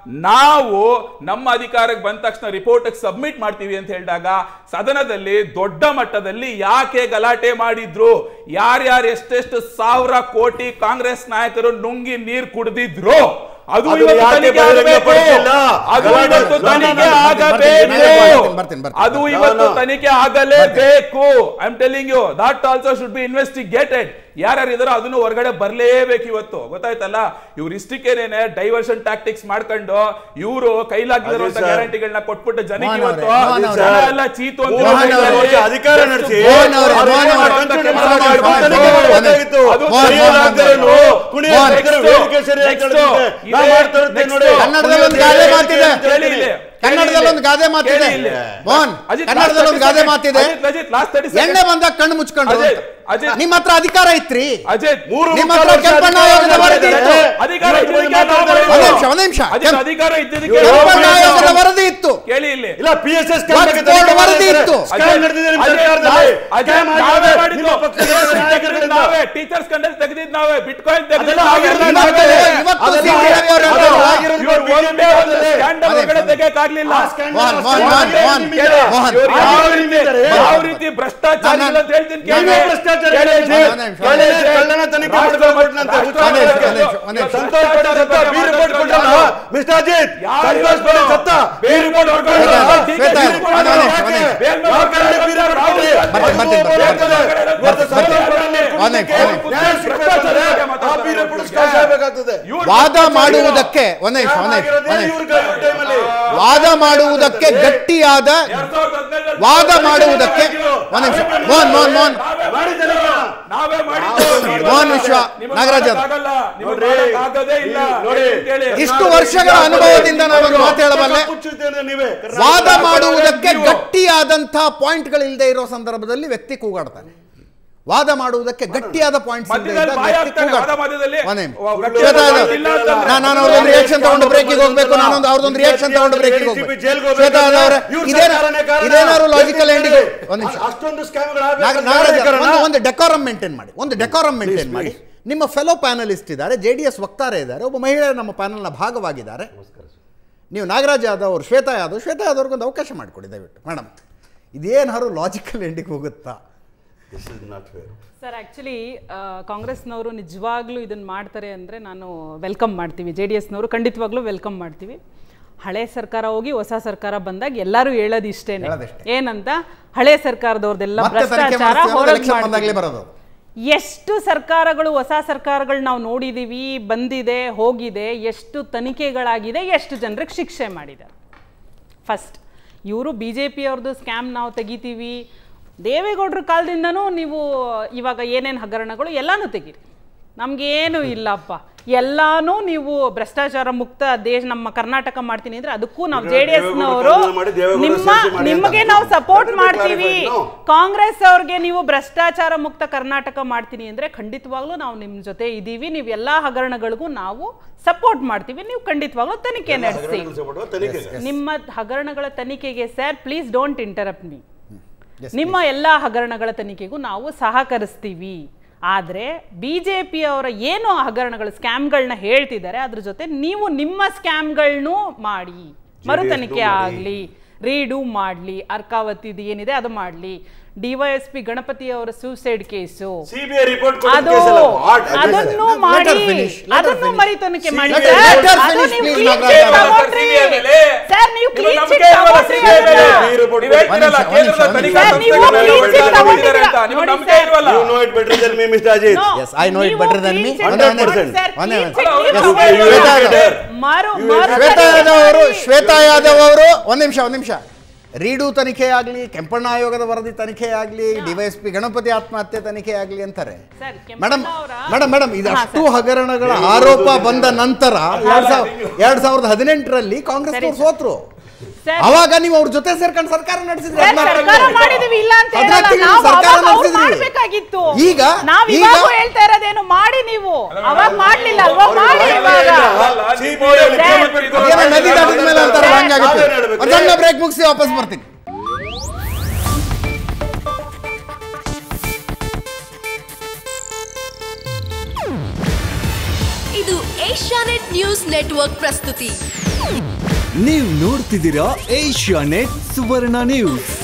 ನಾವು ನಮ್ಮ ಅಧಿಕಾರಕ್ಕೆ ಬಂದ ತಕ್ಷಣ ರಿಪೋರ್ಟ್ ಸಬ್ಮಿಟ್ ಮಾಡ್ತೀವಿ ಅಂತ ಹೇಳಿದಾಗ ಸದನದಲ್ಲಿ ದೊಡ್ಡ ಮಟ್ಟದಲ್ಲಿ ಯಾಕೆ ಗಲಾಟೆ ಮಾಡಿದ್ರು ಯಾರ್ಯಾರು ಎಷ್ಟೆಷ್ಟು ಸಾವಿರ ಕೋಟಿ ಕಾಂಗ್ರೆಸ್ ನಾಯಕರು ನುಂಗಿ ನೀರ್ ಕುಡಿದಿದ್ರು ಅದು ಅದನ್ನ ಇವತ್ತು ಯಾಕೆ ತನಿಖೆ ಬಹಿರಂಗಪಡಿಸಿಲ್ಲ? ಆಗಬೇಕು. ಅದು ಗಲಾಟೆ ಇವತ್ತು ನಾನು ತನಿಖೆ ಬರ್ತೀನಿ, ಆಗಬೇಕು ಬರ್ತೀನಿ, ಬರ್ತೀನಿ, ಬರ್ತೀನಿ. ಅದು ಇವತ್ತು ನಾನು- ತನಿಖೆ ಆಗಲೇಬೇಕು I am telling you that also should be investigated ಯಾರ್ಯಾರು ಇದಾರೋ ಅದನ್ನು ಹೊರಗಡೆ ಬರ್ಲೇಬೇಕು ಇವತ್ತು ಗೊತ್ತಾಯ್ತಲ್ಲ ಇವ್ರು ಇಷ್ಟಕ್ಕೇನೆ ಡೈವರ್ಷನ್ ಟ್ಯಾಕ್ಟಿಕ್ಸ್ ಮಾಡ್ಕೊಂಡು ಇವರು ಕೈಲಾಗಿರುವಂತ ಅದೇ ಸರ್. ಗ್ಯಾರಂಟಿಗಳನ್ನ ಕೊಟ್ಬಿಟ್ಟು ಜನಕ್ಕೆ ಮೋಹನ್ ಇವತ್ತು ಅವರೇ, ಮೋಹನ್ ಜನ ಅವರೇ. ಎಲ್ಲ ಚೀತು ಅಂತ ಮೂರು ಮೋಹನ್ ಹೇಳ್ತಾರೆ. ಅವರೇ, ಅಧಿಕಾರ ನಡೆಸಿ ಮೋಹನ್ ಅವರೇ, ಅವ್ರು ಮೋಹನ್ ಏನ್ ಅವರೇ, ಮಾಡ್ಕೊಂಡು ಮೋಹನ್ ಮಾಡ್ಕೊಂಡು ಅವರೇ, ಮಾಡ್ಕೊಂಡು ಮೋಹನ್ ಅವರೇ, ಗೊತ್ತಾಗಿತ್ತು. ಅದು ಮೋಹನ್ ಸರಿಯಾದಾಗ್ದೇನು, ಮೋಹನ್ ಕುಣಿಯೋ ಮೋಹನ್ ರೈತರ next, ವೇದಿಕೆ ಸರಿಯಾಗಿ next, ನಡೆದಿದೆ. ನಾವು ಇದೆ, ಮಾಡ್ತಾ ಇರ್ತೇವೆ next. ನೋಡಿ. ಕನ್ನಡದಲ್ಲಿ ಒಂದು ಗಾದೆ ಮಾತಿದೆ ಕೇಳಿ ಇಲ್ಲಿ. ಕನ್ನಡದಲ್ಲಿ ಒಂದು ಗಾದೆ ಮಾತಿದೆ ಕೇಳಿ ಇಲ್ಲಿ. ಮೋಹನ್ ಅಜಿತ್, ಕನ್ನಡದಲ್ಲಿ ಒಂದು last ಗಾದೆ 30 ಮಾತಿದೆ ಅಜಿತ್, ಅಜಿತ್, last 30 seconds. ಎಣ್ಣೆ ಬಂದಾಗ ಕಣ್ಣು ಮುಚ್ಕೊಂಡ್ರು ಅಜಿತ್, ಅಂತ. ಅಜಿತ್. ನಿಮ್ಮ ಹತ್ರ ಅಧಿಕಾರ ಇತ್ರಿ ಅಜಿತ್ ಮೂರು ನಿಮ್ಮ ಮುಕ್ಕಾಲು ಹತ್ರ ವರ್ಷ ಕೆಂಪಣ್ಣ ಅಧಿಕಾರ ಆಯೋಗದ ವರದಿ ಮಾಡಿದ್ದಾರೆ. ಇತ್ತು. ಅಧಿಕಾರ ಇವತ್ತು ಇದ್ದದಕ್ಕೆ ಬಂದು ನಾವು ಮಾತಾಡ್ತಾರೆ. ಒಂದ್ ನಿಮಿಷ ಒಂದ್ ನಿಮಿಷ ಅಜಿತ್, ಕೆಂಪ್- ಅಧಿಕಾರ ಇದ್ದದಕ್ಕೆ ಇವ್ರು ನಾವು ಕೆಂಪಣ್ಣ ಮಾಡಿದ್ದು. ಆಯೋಗದ ವರದಿ ಇತ್ತು ಕೇಳಿ ಇಲ್ಲಿ ಇಲ್ಲ P S S Waqf board ವರದಿ ಇತ್ತು. ಸ್ಕ್ಯಾಮ್ ನಡೆದಿದೆ ನಿಮ್ಮ ಅಜಯ್, ಸರ್ಕಾರದಲ್ಲಿ ಅಜಯ್, ಸ್ಕ್ಯಾಮ್ ನಾವೇ ಆಗಿದೆ. ಮಾಡಿದ್ದು. ನಿಮ್ಮ ಪಕ್ಷದ ನಾಯಕರುಗಳಿಂದ. ನಾವೇ ಟೀಚರ್ಸ್ ಕಂಡಲ್ಲಿ ತೆಗೆದಿದ್ದು ನಾವೇ ಬಿಟ್ಕಾಯಿನ್ ಅದೆಲ್ಲ ತೆಗೆದಿದ್ದು ಆಗಿರೋದು ನಾವೇ. ನಾವೇ. ಇವತ್ತು ಅದೆಲ್ಲ ಸಿದ್ದರಾಮಯ್ಯ ಅವರು ಅದೆಲ್ಲ ಹೇಳ್ತಾರಲ್ಲ, ಆಗಿರೋದು ಇವ್ರು BJP ಒಂದೇ ಒಂದು ಅವರೇ. ಸ್ಕ್ಯಾಂಡಲ್ ಅದೇ, ಹೊರಗಡೆ ಅದೇ. ತೆಗೆಯಕ್ಕಾಗ್ಲಿಲ್ಲ ಆ ಸ್ಕ್ಯಾಂಡಲ್ ಮೋಹನ್, ಮೋಹನ್, ಸ್ಕ್ಯಾಂಡಲ್ ಮೋಹನ್, ನಿಮ್ಗಿದೆ. ಮೋಹನ್. ಇವ್ರು ಯಾವ ಯಾವ ರೀತಿ ರೀತಿ ಇದ್ದಾರೆ? ಯಾವ ರೀತಿ ಭ್ರಷ್ಟಾಚಾರಿಗಳು ಅಂತ ಹೇಳ್ತೀನಿ ಕೇಳಿ. ನೀವೇ ಭ್ರಷ್ಟಾಚಾರ ಕೇಳಿ, ಹೇಳಿದ್ರಿ. ಕೇಳಿ, ಒಂದೇ ನಿಮಿಷ, ಕೇಳಿ, ಒಂದೇ ನಿಮಿಷ. ಕಳ್ಳನ ತನಿಖೆ ರಾಷ್ಟ್ರ ಮಾಡ್ಕೊಂಡ್ಬಿಟ್ನಂತೆ. ರಾಷ್ಟ್ರ ಒಂದೇ ನಿಮಿಷ, ಮಾಡ್ಕೊಂಡು ಒಂದೇ ನಿಮಿಷ, ಒಂದೇ ನಿಮಿಷ. ಸಂತೋಷ್ ಪಡೆ ಸತ್ತ ಬೀರ್ ರಿಪೋರ್ಟ್ ಕೊಟ್ಟಲ್ಲ ಮಿಸ್ಟರ್ ಅಜಿತ್ ಯಾರು ಸಂತೋಷ್ ಪಡೆ ಸತ್ತ ಬೀರ್ ರಿಪೋರ್ಟ್ ಹೊಡ್ಕೊಂಡ್ರ? ಶ್ವೇತಾ, ಬೀರ್ ರಿಪೋರ್ಟ್ ಒಂದೇ ನಿಮಿಷ, ಯಾಕೆ? ಒಂದೇ ನಿಮಿಷ. ಯಾವ ಕಾರಣಕ್ಕೆ ಬೀರ್ ರಿಪೋರ್ಟ್ ಕೊಟ್ರಿ? ಬರ್ತೀನಿ, ಬರ್ತೀನಿ, ಅದು ಹೋಗ್ತದೆ. ಇವತ್ತು ಬರ್ತೀನಿ. ಸಂತೋಷ್ ಪಡೆ ಒಂದೇ ನಿಮಿಷ, ಒಂದೇ ನಿಮಿಷ. ನ್ಯಾಯ ಸಿಗ್ಬೇಕಾದ್ರೆ ಆ ಬೀರ್ ರಿಪೋರ್ಟ್ ಸ್ಕಾಚ್ ಆಗ್ಬೇಕಾಗ್ತದೆ. ಇವ್ರು ವಾದ ಮಾಡುವುದಕ್ಕೆ ಒಂದೇ ನಿಮಿಷ ಒಂದೇ ನಿಮಿಷ ಆಗಿರೋದೇ ಒಂದೇ ನಿಮಿಷ. ಇವ್ರ ಕೈ ಟೈಮಲ್ಲಿ. ವಾದ ಮಾಡುವುದಕ್ಕೆ ಗಟ್ಟಿಯಾದ ಎರಡ್ ಸಾವಿರದ ಹದಿನೈದರಲ್ಲಿ ವಾದ ಮಾಡುವುದಕ್ಕೆ ಒಂದ್ ನಿಮಿಷ ಮೋಹನ್ ಮೋಹನ್ ಮೋಹನ್ ಮಾಡಿದ್ದಲ್ಲ ಈಗ? ನಾವೇ ಮಾಡಿದ್ದು ಮೋಹನ್ ವಿಶ್ವ, ನಿಮಗೆ ನಾಗರಾಜ್ ಅವ್ರು. ಆಗಲ್ಲ ನಿಮಗೆ ನೋಡ್ರಿ, ಆಗೋದೇ ಇಲ್ಲ ನೋಡಿ. ಕೇಳಿ ಇಷ್ಟು ವರ್ಷಗಳ ಅನುಭವದಿಂದ ನಾನೊಂದು ಮಾತು ಹೇಳಬಲ್ಲೆ ಮುಚ್ಚುತ್ತೇನೆ ನೀವೇ ವಾದ ಮಾಡುವುದಕ್ಕೆ ಗಟ್ಟಿಯಾದಂತಹ ಪಾಯಿಂಟ್ಗಳಿಲ್ಲದೆ ಇರೋ ಸಂದರ್ಭದಲ್ಲಿ ವ್ಯಕ್ತಿ ಕೂಗಾಡ್ತಾನೆ ವಾದ ಮಾಡುವುದಕ್ಕೆ ಗಟ್ಟಿಯಾದ ಪಾಯಿಂಟ್ಸ್ ಮಧ್ಯದಲ್ಲಿ ಬಾಯಿ ಹಾಕ್ತಾನೆ, ವಾದ ಮಧ್ಯದಲ್ಲಿ. ವ- ವ್ಯಕ್ತಿ ಶ್ವೇತಾ ಇಲ್ಲ ಯಾದವ್, ಅಂತ ಅಲ್ಲ. ನಾ- ನಾನು ಅವ್ರದೊಂದು ರಿಯಾಕ್ಷನ್ ತಗೊಂಡು ಬ್ರೇಕಿಗೆ ಹೋಗ್ಬೇಕು ನಾನೊಂದು ಅವ್ರದೊಂದು ರಿಯಾಕ್ಷನ್ ತಗೊಂಡು ಬ್ರೇಕಿಗೆ ಹೋಗ್ಬೇಕು ಶ್ವೇತಾ ಯಾದವ್ ಅವರೇ ಇದೇನ ಇದೇನಾದ್ರು ಲಾಜಿಕಲ್ ಎಂಡಿಗೆ ಒಂದು ನಿಮಿಷ ಅಷ್ಟೊಂದು ನಾಗ- ನಾಗರಾಜ್ ಅವ್ರೆ, ಒಂದು ಒಂದು ಡೆಕೋರಮ್ ಮೇಂಟೈನ್ ಮಾಡಿ ಒಂದು ಡೆಕೋರಮ್ ಮೇಂಟೈನ್ ಮಾಡಿ ನಿಮ್ಮ ಫೆಲೋ ಪ್ಯಾನಲಿಸ್ಟ್ ಇದ್ದಾರೆ ಜೆ ಡಿ ಎಸ್ ವಕ್ತಾರೆ ಇದ್ದಾರೆ ಒಬ್ಬ ಮಹಿಳೆ ನಮ್ಮ ಪ್ಯಾನಲ್ನ ಭಾಗವಾಗಿದ್ದಾರೆ ನೀವು ನಾಗರಾಜ್ ಯಾದವ್ ಅವರು ಶ್ವೇತಾ ಯಾದವ್ ಶ್ವೇತಾ ಯಾದವ್ ಅವ್ರಿಗೊಂದು ಅವಕಾಶ ಮಾಡಿಕೊಡಿ ದಯವಿಟ್ಟು ಮೇಡಮ್ ಇದೇನಾದ್ರು ಲಾಜಿಕಲ್ ಎಂಡಿಗೆ ಹೋಗುತ್ತಾ ಸರ್ ಆ್ಯಕ್ಚುಲಿ ಕಾಂಗ್ರೆಸ್ನವರು ನಿಜವಾಗ್ಲೂ ಇದನ್ನು ಮಾಡ್ತಾರೆ ಅಂದರೆ ನಾನು ವೆಲ್ಕಮ್ ಮಾಡ್ತೀವಿ ಜೆ ಡಿ ಎಸ್ನವರು ಖಂಡಿತವಾಗ್ಲೂ ವೆಲ್ಕಮ್ ಮಾಡ್ತೀವಿ ಹಳೆ ಸರ್ಕಾರ ಹೋಗಿ ಹೊಸ ಸರ್ಕಾರ ಬಂದಾಗ ಎಲ್ಲರೂ ಹೇಳೋದು ಇಷ್ಟೇನೆ ಹೇಳೋದಿಷ್ಟೇ. ಏನಂತ ಹಳೆ ಸರ್ಕಾರದವ್ರದ್ದೆಲ್ಲ ಮತ್ತೆ ತನಿಖೆ ಭ್ರಷ್ಟಾಚಾರ ಮಾಡಿಸ್ತೀವಿ ಹೊರಗೆ ಎಲೆಕ್ಷನ್ ಬಂದಾಗಲೇ ಬರೋದು ಅದು. ಎಷ್ಟು ಸರ್ಕಾರಗಳು ಹೊಸ ಸರ್ಕಾರಗಳು ನಾವು ನೋಡಿದ್ದೀವಿ ಬಂದಿದೆ ಹೋಗಿದೆ ಎಷ್ಟು ತನಿಖೆಗಳಾಗಿದೆ ಎಷ್ಟು ಜನರಿಗೆ ಶಿಕ್ಷೆ ಮಾಡಿದ್ದಾರೆ ಫಸ್ಟ್ ಇವರು ಬಿ ಜೆ ಪಿಯವ್ರದ್ದು ಸ್ಕ್ಯಾಮ್ ನಾವು ತೆಗಿತೀವಿ ದೇವೇಗೌಡರ ಕಾಲದಿಂದನೂ ನೀವು ಇವಾಗ ಏನೇನು ಹಗರಣಗಳು ಎಲ್ಲನೂ ತೆಗೀರಿ ನಮಗೇನು ಇಲ್ಲಪ್ಪ ಎಲ್ಲಾನು ನೀವು ಭ್ರಷ್ಟಾಚಾರ ಮುಕ್ತ ದೇಶ ನಮ್ಮ ಕರ್ನಾಟಕ ಮಾಡ್ತೀನಿ ಅಂದ್ರೆ ಅದಕ್ಕೂ ನಾವು ಜೆ ಡಿ ಎಸ್ನವರು ದೇವೇಗೌಡರು ಮಾಡಿ, ದೇವೇಗೌಡರು ನಿಮ್ಮ ಸೇರ್ಸಿ ಮಾಡಿ ಅಂತ. ನಿಮಗೆ ನಾವು ಸಪೋರ್ಟ್ Let me ಮಾಡ್ತೀವಿ clarify, no. ಕಾಂಗ್ರೆಸ್ ಅವ್ರಿಗೆ ನೀವು ಭ್ರಷ್ಟಾಚಾರ ಮುಕ್ತ ಕರ್ನಾಟಕ ಮಾಡ್ತೀನಿ ಅಂದ್ರೆ ಖಂಡಿತವಾಗ್ಲೂ ನಾವು ನಿಮ್ಮ ಜೊತೆ ಇದ್ದೀವಿ ನೀವು ಎಲ್ಲಾ ಹಗರಣಗಳಿಗೂ ನಾವು ಸಪೋರ್ಟ್ ಮಾಡ್ತೀವಿ ನೀವು ಖಂಡಿತವಾಗ್ಲೂ ತನಿಖೆ ನಡೆಸಿ ನಿಮ್ಮ ಹಗರಣಗಳ ತನಿಖೆಗೆ sir please don't interrupt me ನಿಮ್ಮ ಎಲ್ಲ ಹಗರಣಗಳ ತನಿಖೆಗೂ ನಾವು ಸಹಕರಿಸ್ತೀವಿ ಆದರೆ ಬಿ ಜೆ ಅವರ ಏನು ಹಗರಣಗಳು ಸ್ಕ್ಯಾಮ್ಗಳನ್ನ ಹೇಳ್ತಿದ್ದಾರೆ ಅದ್ರ ಜೊತೆ ನೀವು ನಿಮ್ಮ ಸ್ಕ್ಯಾಮ್ಗಳನ್ನೂ ಮಾಡಿ ಮರು ತನಿಖೆ ಆಗಲಿ ರೀಡು ಮಾಡಲಿ ಅರ್ಕಾವತಿದು ಏನಿದೆ ಅದು ಮಾಡಲಿ D Y S P Ganapathi ಅವರ ಸೂಸೈಡ್ ಕೇಸು ಸಿಬಿಐ ರಿಪೋರ್ಟ್ ಅದು ಅದನ್ನು ಮಾಡಿ finish, let her ಅದನ್ನು finish. ಮರಿ ತನಿಖೆ ಮಾಡಿ Let her- sir. let her ಅದು finish, ನೀವು please, clean ನಾಗರಾಜ್ sheet ಅವರೇ. ತಗೊಂಡ್ರಿ. ಸರ್ ನೀವು ನಿಮ್ಮ clean ನಂಬಿಕೆ sheet ಇಲ್ವಲ್ಲ ತಗೊಂಡ್ರಿ CBI ಮೇಲೆ? ಅದನ್ನ. ನೀವು ಹೇಳ್ತೀರಲ್ಲ, ಒಂದ್ ನಿಮಿಷ, ಕೇಂದ್ರದ ಒಂದ್ ನಿಮಿಷ. ತನಿಖಾ ಸರ್, ನೀವು ಸಂಸ್ಥೆಗಳು clean sheet ಮಾಡಿದ್ದಾರೆ ಅಂತ. ತಗೊಂಡಿದ್ದೀರಾ? ನಿಮ್ಗೆ ನೋಡಿ ನಂಬಿಕೆ ಸರ್. ಇಲ್ವಲ್ಲ you know it better than me mister Ajit No. Yes, I know it ನೀವು better than clean me. sheet ಒಂದೇ ಒಂದು ತಗೊಂಡ್ರಿ, percent. ಸರ್, ಒಂದೇ clean ಒಂದು sheet percent. ನೀವು Yes, ತಗೊಂಡ್ರಿ. ಶ್ವೇತಾ ಯಾದವ್. ಮಾರು ಮಾರು ಶ್ವೇತಾ ತನಿಖೆ ಯಾದವ್ ಅವರು ಮಾಡಿ. ಶ್ವೇತಾ ಯಾದವ್ ಅವರು ಒಂದ್ ನಿಮಿಷ ಒಂದ್ ನಿಮಿಷ ರೀಡು ತನಿಖೆ ಆಗಲಿ ಕೆಂಪಣ್ಣ ಆಯೋಗದ ವರದಿ ತನಿಖೆ ಆಗಲಿ ಡಿವೈಎಸ್ಪಿ ಗಣಪತಿ ಆತ್ಮಹತ್ಯೆ ತನಿಖೆ ಆಗಲಿ ಅಂತಾರೆ ಸರ್, ಕೆಂಪಣ್ಣ ಮೇಡಮ್ ಅವರ- ಮೇಡಮ್ ಮೇಡಮ್ ಇದು ಹಾ, ಅಷ್ಟು ಸರ್. ಹಗರಣಗಳ ಆರೋಪ ಬಂದ ನಂತರ ಎರಡ್ ಸಾವಿರ ಎರಡ್ ಸಾವಿರದ ಹದಿನೆಂಟರಲ್ಲಿ ಕಾಂಗ್ರೆಸ್ ಸರಿ, ಸೋತ್ರು ಸರ್, ಅವಾಗ ನೀವು ಅವ್ರ ಜೊತೆ ಸೇರ್ಕೊಂಡು ಸರ್ಕಾರ ನಡೆಸಿದ್ರಿ ಸರ್, ಹದಿನಾಲ್ಕು ಸರ್ಕಾರ ತಿಂಗಳು. ಮಾಡಿದೀವಿ ಇಲ್ಲ ಅಂತ ಹದಿನಾಲ್ಕು ಹೇಳಲ್ಲ. ತಿಂಗಳು ನಾವು ಸರ್ಕಾರ ಅವಾಗ ಅವ್ರು ನಡೆಸಿದ್ರಿ. ಮಾಡ್ಬೇಕಾಗಿತ್ತು ಈಗ ನಾವ್ ಈಗ ಇವಾಗ ಹೇಳ್ತಾ ಇರೋದೇನು ಮಾಡಿ ನೀವು ಅವಾಗ ಮಾಡ್ಲಿಲ್ಲ ಅಲ್ವಾ ಮಾಡಿ ಇವಾಗ ಅದೇನೋ ನದಿ ದಾಟಿದ ಮೇಲೆ ಅಂತಾರೆ ಹಂಗಾಗುತ್ತೆ ನಾವೇನ್ ಹೇಳ್ಬೇಕು? ಒಂದ್ ಸಣ್ಣ ಬ್ರೇಕ್ ಮುಗಿಸಿ ವಾಪಸ್ ಬರ್ತೀನಿ ಇದು ಏಷ್ಯಾನೆಟ್ ನ್ಯೂಸ್ ನೆಟ್ವರ್ಕ್ ಪ್ರಸ್ತುತಿ ನೀವು ನೋಡ್ತಿದ್ದೀರಾ ಏಷ್ಯಾ ನೆಟ್ ಸುವರ್ಣ ನ್ಯೂಸ್